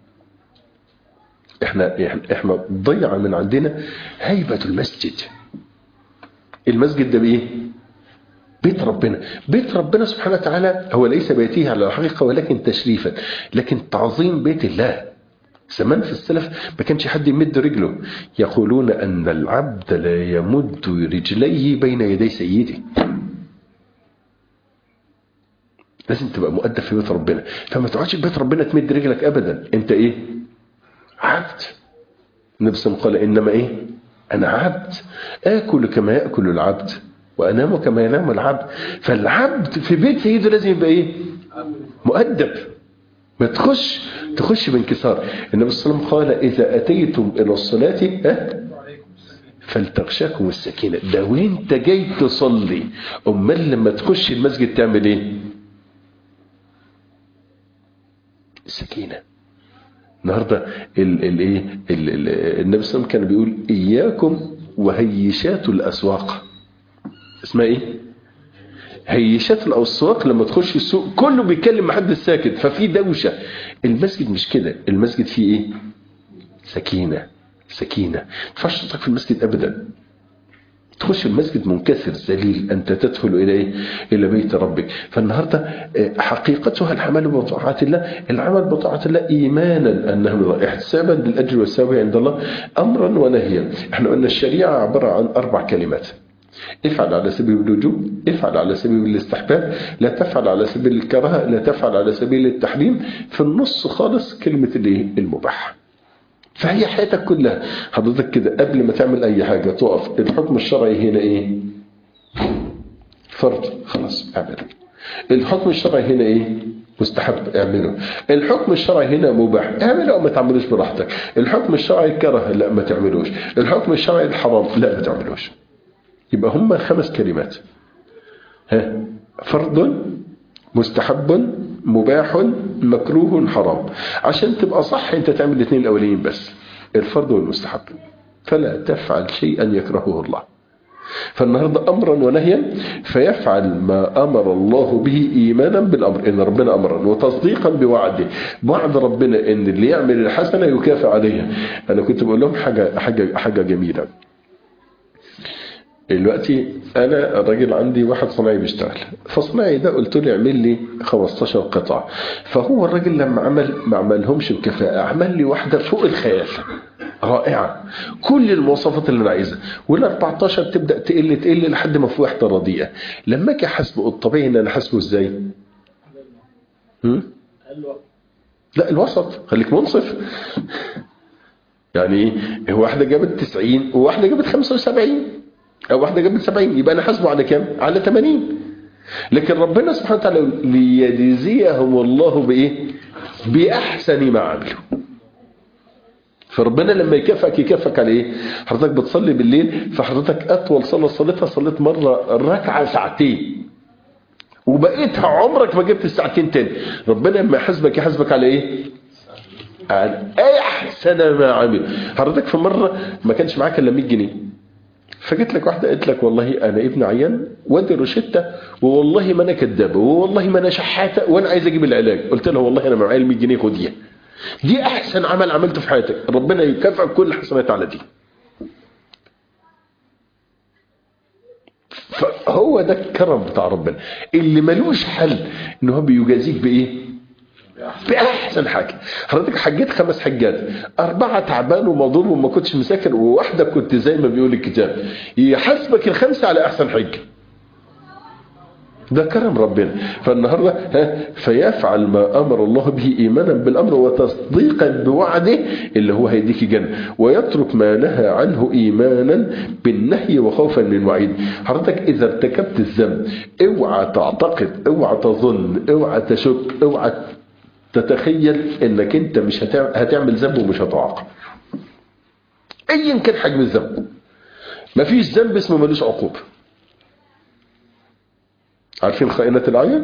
احنا احنا احنا ضيع من عندنا هيبة المسجد المسجد ده بايه بيت ربنا بيت ربنا سبحانه وتعالى هو ليس بيته على الحقيقة ولكن تشريفا لكن تعظيم بيت الله زمان في السلف ما كانش حد يمد رجله يقولون أن العبد لا يمد رجليه بين يدي سيده لازم تبقى مؤدب في بيت ربنا فما تقعدش في بيت ربنا تمد رجلك أبدا انت ايه عبد النبي صلى الله عليه وسلم قال إنما إيه أنا عبد آكل كما يأكل العبد وأنام كما ينام العبد فالعبد في بيت سيده لازم يبقى إيه مؤدب ما تخش تخش بانكسار النبي صلى الله عليه وسلم قال إذا أتيتم إلى الصلاة ها فلتغشاكم السكينة ده وانت جاي تصلي امال لما تخش المسجد تعمل ايه السكينة النهاردة ال ال ايه ال ال النبي صلى الله عليه وسلم كان بيقول اياكم وهيشات الاسواق اسمها ايه هيشات الاسواق لما تخش السوق كله بيتكلم محدش ساكت ففي دوشه المسجد مش كده المسجد فيه ايه سكينه سكينه ما تنفعش تصلي في المسجد ابدا تخش المسجد منكسر ذليل أنت تدخل إلى إيه؟ إلى بيت ربك فالنهاردة آه، حقيقتها العمل بطاعات الله العمل بطاعات الله إيمانا أنه من الله احتسابا للأجر والساوي عند الله أمرا ونهيا احنا قلنا الشريعة عبارة عن أربع كلمات افعل على سبيل الوجوب افعل على سبيل الاستحباب لا تفعل على سبيل الكراهة لا تفعل على سبيل التحريم في النص خالص كلمة الايه المباح فهي حياتك كلها حضرتك كده قبل ما تعمل اي حاجة تقف الحكم الشرعي هنا ايه فرض خلاص اعمله الحكم الشرعي هنا ايه مستحب اعمله الحكم الشرعي هنا مباح اعمله او ما تعملوش براحتك الحكم الشرعي كره لا ما تعملوش الحكم الشرعي الحرام لا ما تعملوش يبقى هم خمس كلمات ها فرض مستحب مباح مكروه حرام عشان تبقى صح انت تعمل الاثنين الاولين بس الفرض والمستحب فلا تفعل شيئا يكرهه الله فالنهاردة أمرا ونهيا فيفعل ما أمر الله به إيمانا بالأمر إن ربنا أمرا وتصديقا بوعده وعد ربنا إن اللي يعمل الحسنة يكافئ عليها أنا كنت بقول لهم حاجة, حاجة, حاجة جميلة دلوقتي انا الراجل عندي واحد صناعي بيشتغل فصناعي ده قلت له اعمل لي 15 قطعه فهو الراجل لما عمل ما عملهمش بكفاءه عمل لي واحده فوق الخيال رائعه كل المواصفات اللي انا عايزها وال 14 تبدا تقل تقل لحد ما في واحده رديئه لما اجي احاسبه الطبيعي ان انا احاسبه ازاي؟ هم؟ لا الوسط خليك منصف يعني ايه واحده جابت 90 وواحده جابت 75 او واحده جابت 70 يبقى انا حاسبه على كام على 80 لكن ربنا سبحانه وتعالى ليجزيهم الله بايه باحسن ما عملوا فربنا لما يكافئك يكافئك على ايه حضرتك بتصلي بالليل فحضرتك اطول صلاه صليتها صليت مره ركعه ساعتين وبقيتها عمرك ما جبت الساعتين تاني ربنا لما يحاسبك يحاسبك على ايه على احسن ما عمل حضرتك في مره ما كانش معاك الا 100 جنيه فجيت لك واحده قالت لك والله انا ابن عيان وادي الروشته والله ما انا كدابه والله ما انا شحاته وانا عايز اجيب العلاج قلت لها والله انا معايا ال 100 جنيه خديها دي احسن عمل عملته في حياتك ربنا يكافئك كل حسنات على دي فهو ده الكرم بتاع ربنا اللي ملوش حل ان هو بيجازيك بايه باحسن حاجه حضرتك حجيت خمس حجات اربعه تعبان ومضروب وما كنتش مسافر وواحده كنت زي ما بيقول الكتاب يحاسبك الخمسه على احسن حجه ده كرم ربنا فالنهارده ها فيفعل ما امر الله به ايمانا بالامر وتصديقا بوعده اللي هو هيديك جنه ويترك ما نهى عنه ايمانا بالنهي وخوفا من وعيد حضرتك اذا ارتكبت الذنب اوعى تعتقد اوعى تظن اوعى تشك اوعى تتخيل انك انت مش هتعمل, هتعمل ذنب ومش هتعاقب ايا كان حجم الذنب مفيش ذنب اسمه ملوش عقوبه عارفين خائنة العين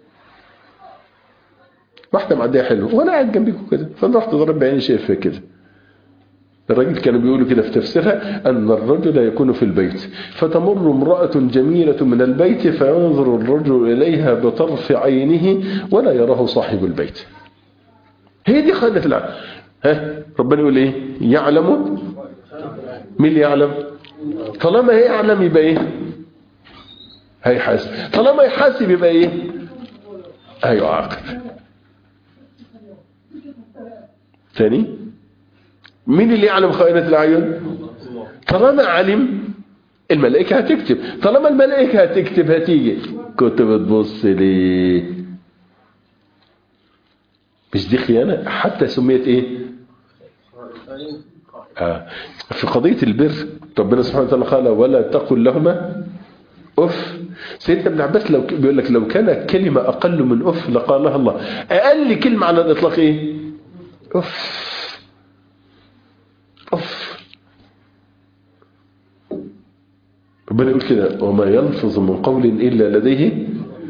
واحدة معدية حلو وانا قاعد جنبيكم كده فانا رحت ضرب بعيني شايف فيها كده الراجل كانوا بيقولوا كده في تفسيرها أن الرجل يكون في البيت فتمر امرأة جميلة من البيت فينظر الرجل إليها بطرف عينه ولا يراه صاحب البيت هي دي خانة العالم ها ربنا يقول ايه يعلم مين اللي يعلم طالما يعلم يبقى ايه هيحاسب طالما يحاسب يبقى ايه هيعاقب ثاني مين اللي يعلم خائنة العيون طالما علم الملائكة هتكتب طالما الملائكة هتكتب هتيجي كنت بتبص ليه مش دي خيانة حتى سميت ايه آه. في قضية البر ربنا سبحانه وتعالى قال ولا تقل لهما اف سيدنا ابن عباس لو بيقول لك لو كان كلمة اقل من اف لقالها الله اقل كلمة على الاطلاق ايه اف اف ربنا يقول كده وما يلفظ من قول إلا لديه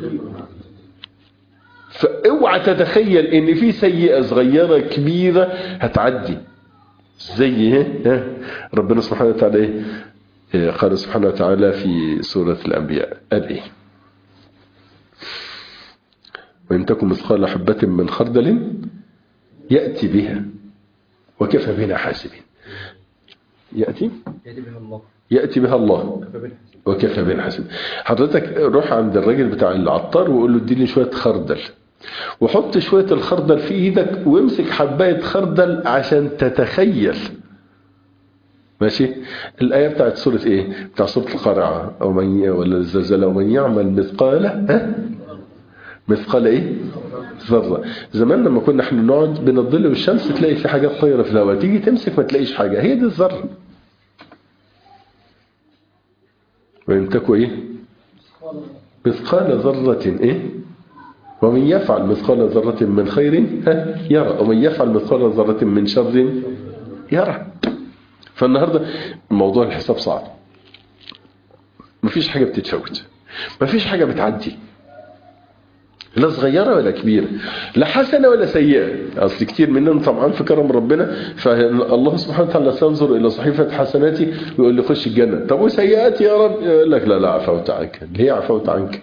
فاوعى تتخيل ان في سيئة صغيرة كبيرة هتعدي زي ها ربنا سبحانه وتعالى ايه إيه، قال سبحانه وتعالى في سورة الأنبياء قال ايه وإن تكن مثقال حبة من خردل يأتي بها وكفى بنا حاسبين يأتي يأتي بها الله يأتي بها الله فبالحسن وكفى بنا حاسبين حضرتك روح عند الراجل بتاع العطار وقول له اديني شوية خردل وحط شوية الخردل في ايدك وامسك حباية خردل عشان تتخيل ماشي الآية بتاعت سورة ايه بتاع سورة القارعة او من ي- ولا الزلزلة ومن يعمل مثقال ها مثقال ايه ذرة زمان لما كنا احنا نقعد بين الظل والشمس تلاقي في حاجات طايرة في الهواء تيجي تمسك ما تلاقيش حاجة هي دي الذرة وإن تكو ايه مثقال ذرة ايه ومن يفعل مثقال ذرة من خير ها يرى ومن يفعل مثقال ذرة من شر يرى فالنهاردة موضوع الحساب صعب مفيش حاجة بتتفوت مفيش حاجة بتعدي لا صغيرة ولا كبيرة لا حسنة ولا سيئة أصل كتير مننا طبعا في كرم ربنا فالله سبحانه وتعالى سينظر إلى صحيفة حسناتي ويقول لي خش الجنة طب وسيئاتي يا رب يقول لك لا لا عفوت عنك ليه عفوت عنك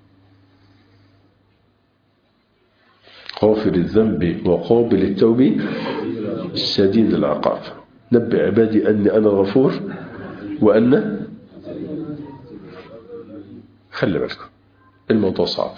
غافر الذنب وقابل التوب شديد العقاب نبئ عبادي أني أنا غفور وأن خلي بالكم الموضوع صعب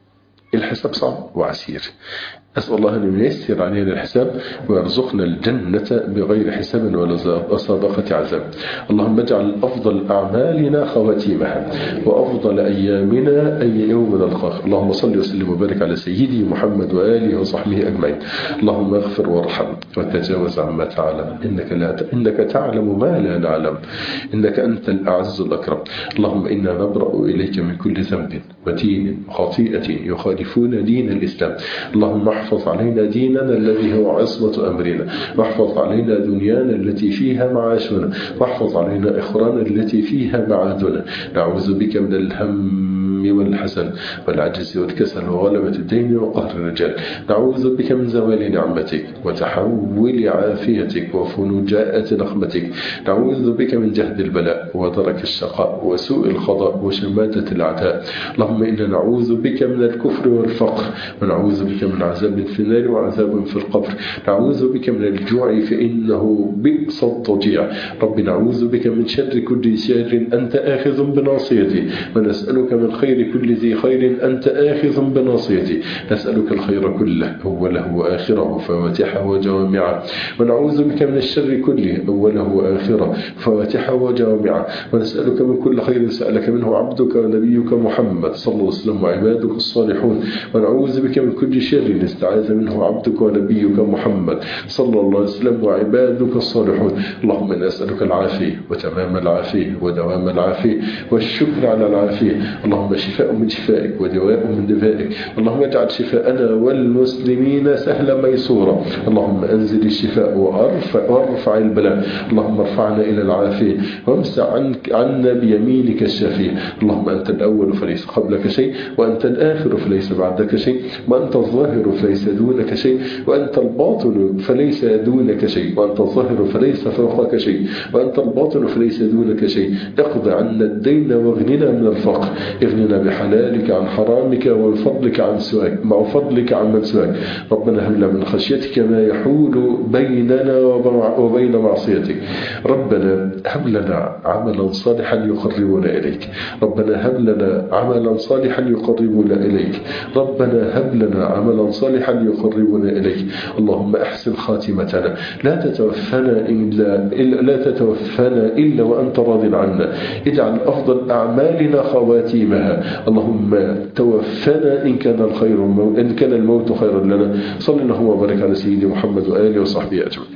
الحساب صعب وعسير أسأل الله أن ييسر علينا الحساب ويرزقنا الجنة بغير حساب ولا سابقة عذاب اللهم اجعل أفضل أعمالنا خواتيمها وأفضل أيامنا أي يوم نلقاك اللهم صل وسلم وبارك على سيدي محمد وآله وصحبه أجمعين اللهم اغفر وارحم وتجاوز عما تعلم إنك, لا ت... إنك تعلم ما لا نعلم إنك أنت الأعز الأكرم اللهم إنا نبرأ إليك من كل ذنب ودين وخطيئة يخالفون دين الإسلام اللهم احفظ علينا ديننا الذي هو عصمة أمرنا واحفظ علينا دنيانا التي فيها معاشنا واحفظ علينا إخرانا التي فيها معادنا نعوذ بك من الهم والحسن والعجز والكسل وغلبة الدين وقهر الرجال نعوذ بك من زوال نعمتك وتحول عافيتك وفنجاءة نقمتك نعوذ بك من جهد البلاء ودرك الشقاء وسوء القضاء وشماتة العداء اللهم إنا نعوذ بك من الكفر والفقر ونعوذ بك من عذاب في النار وعذاب في القبر نعوذ بك من الجوع فإنه بئس الضجيع رب نعوذ بك من شر كل شر أنت آخذ بناصيتي ونسألك من خير كل ذي خير أنت آخذ بناصيتي نسألك الخير كله أوله وآخره فواتحه وجوامعه ونعوذ بك من الشر كله أوله وآخره فواتحه وجوامعه ونسألك من كل خير سألك منه عبدك ونبيك محمد صلى الله عليه وسلم وعبادك الصالحون ونعوذ بك من كل شر استعاذ منه عبدك ونبيك محمد صلى الله عليه وسلم وعبادك الصالحون اللهم إنا نسألك العافية وتمام العافية ودوام العافية والشكر على العافية اللهم شفاء من شفائك ودواء من دفائك اللهم اجعل شفاءنا والمسلمين سهلا ميسورا اللهم أنزل الشفاء وأرفع, وارفع البلاء اللهم ارفعنا إلى العافية وامسع عنك عنا بيمينك الشفيع اللهم أنت الأول فليس قبلك شيء وأنت الآخر فليس بعدك شيء وأنت الظاهر فليس دونك شيء وأنت الباطن فليس دونك شيء وأنت الظاهر فليس فوقك شيء وأنت الباطن فليس دونك شيء اقض عنا الدين واغننا من الفقر اغننا بحلالك عن حرامك وفضلك عن سواك مع فضلك عن من سواك ربنا هب لنا من خشيتك ما يحول بيننا وبين معصيتك ربنا هب لنا عملا صالحا يقربنا إليك ربنا هب لنا عملا صالحا يقربنا إليك ربنا هب لنا عملا صالحا يقربنا إليك اللهم أحسن خاتمتنا لا تتوفنا إلا, إلا لا تتوفنا إلا وأنت راض عنا اجعل أفضل أعمالنا خواتيمها اللهم توفنا إن كان الخير إن كان الموت خيرا لنا صلى الله وبارك على سيدنا محمد وآله وصحبه أجمعين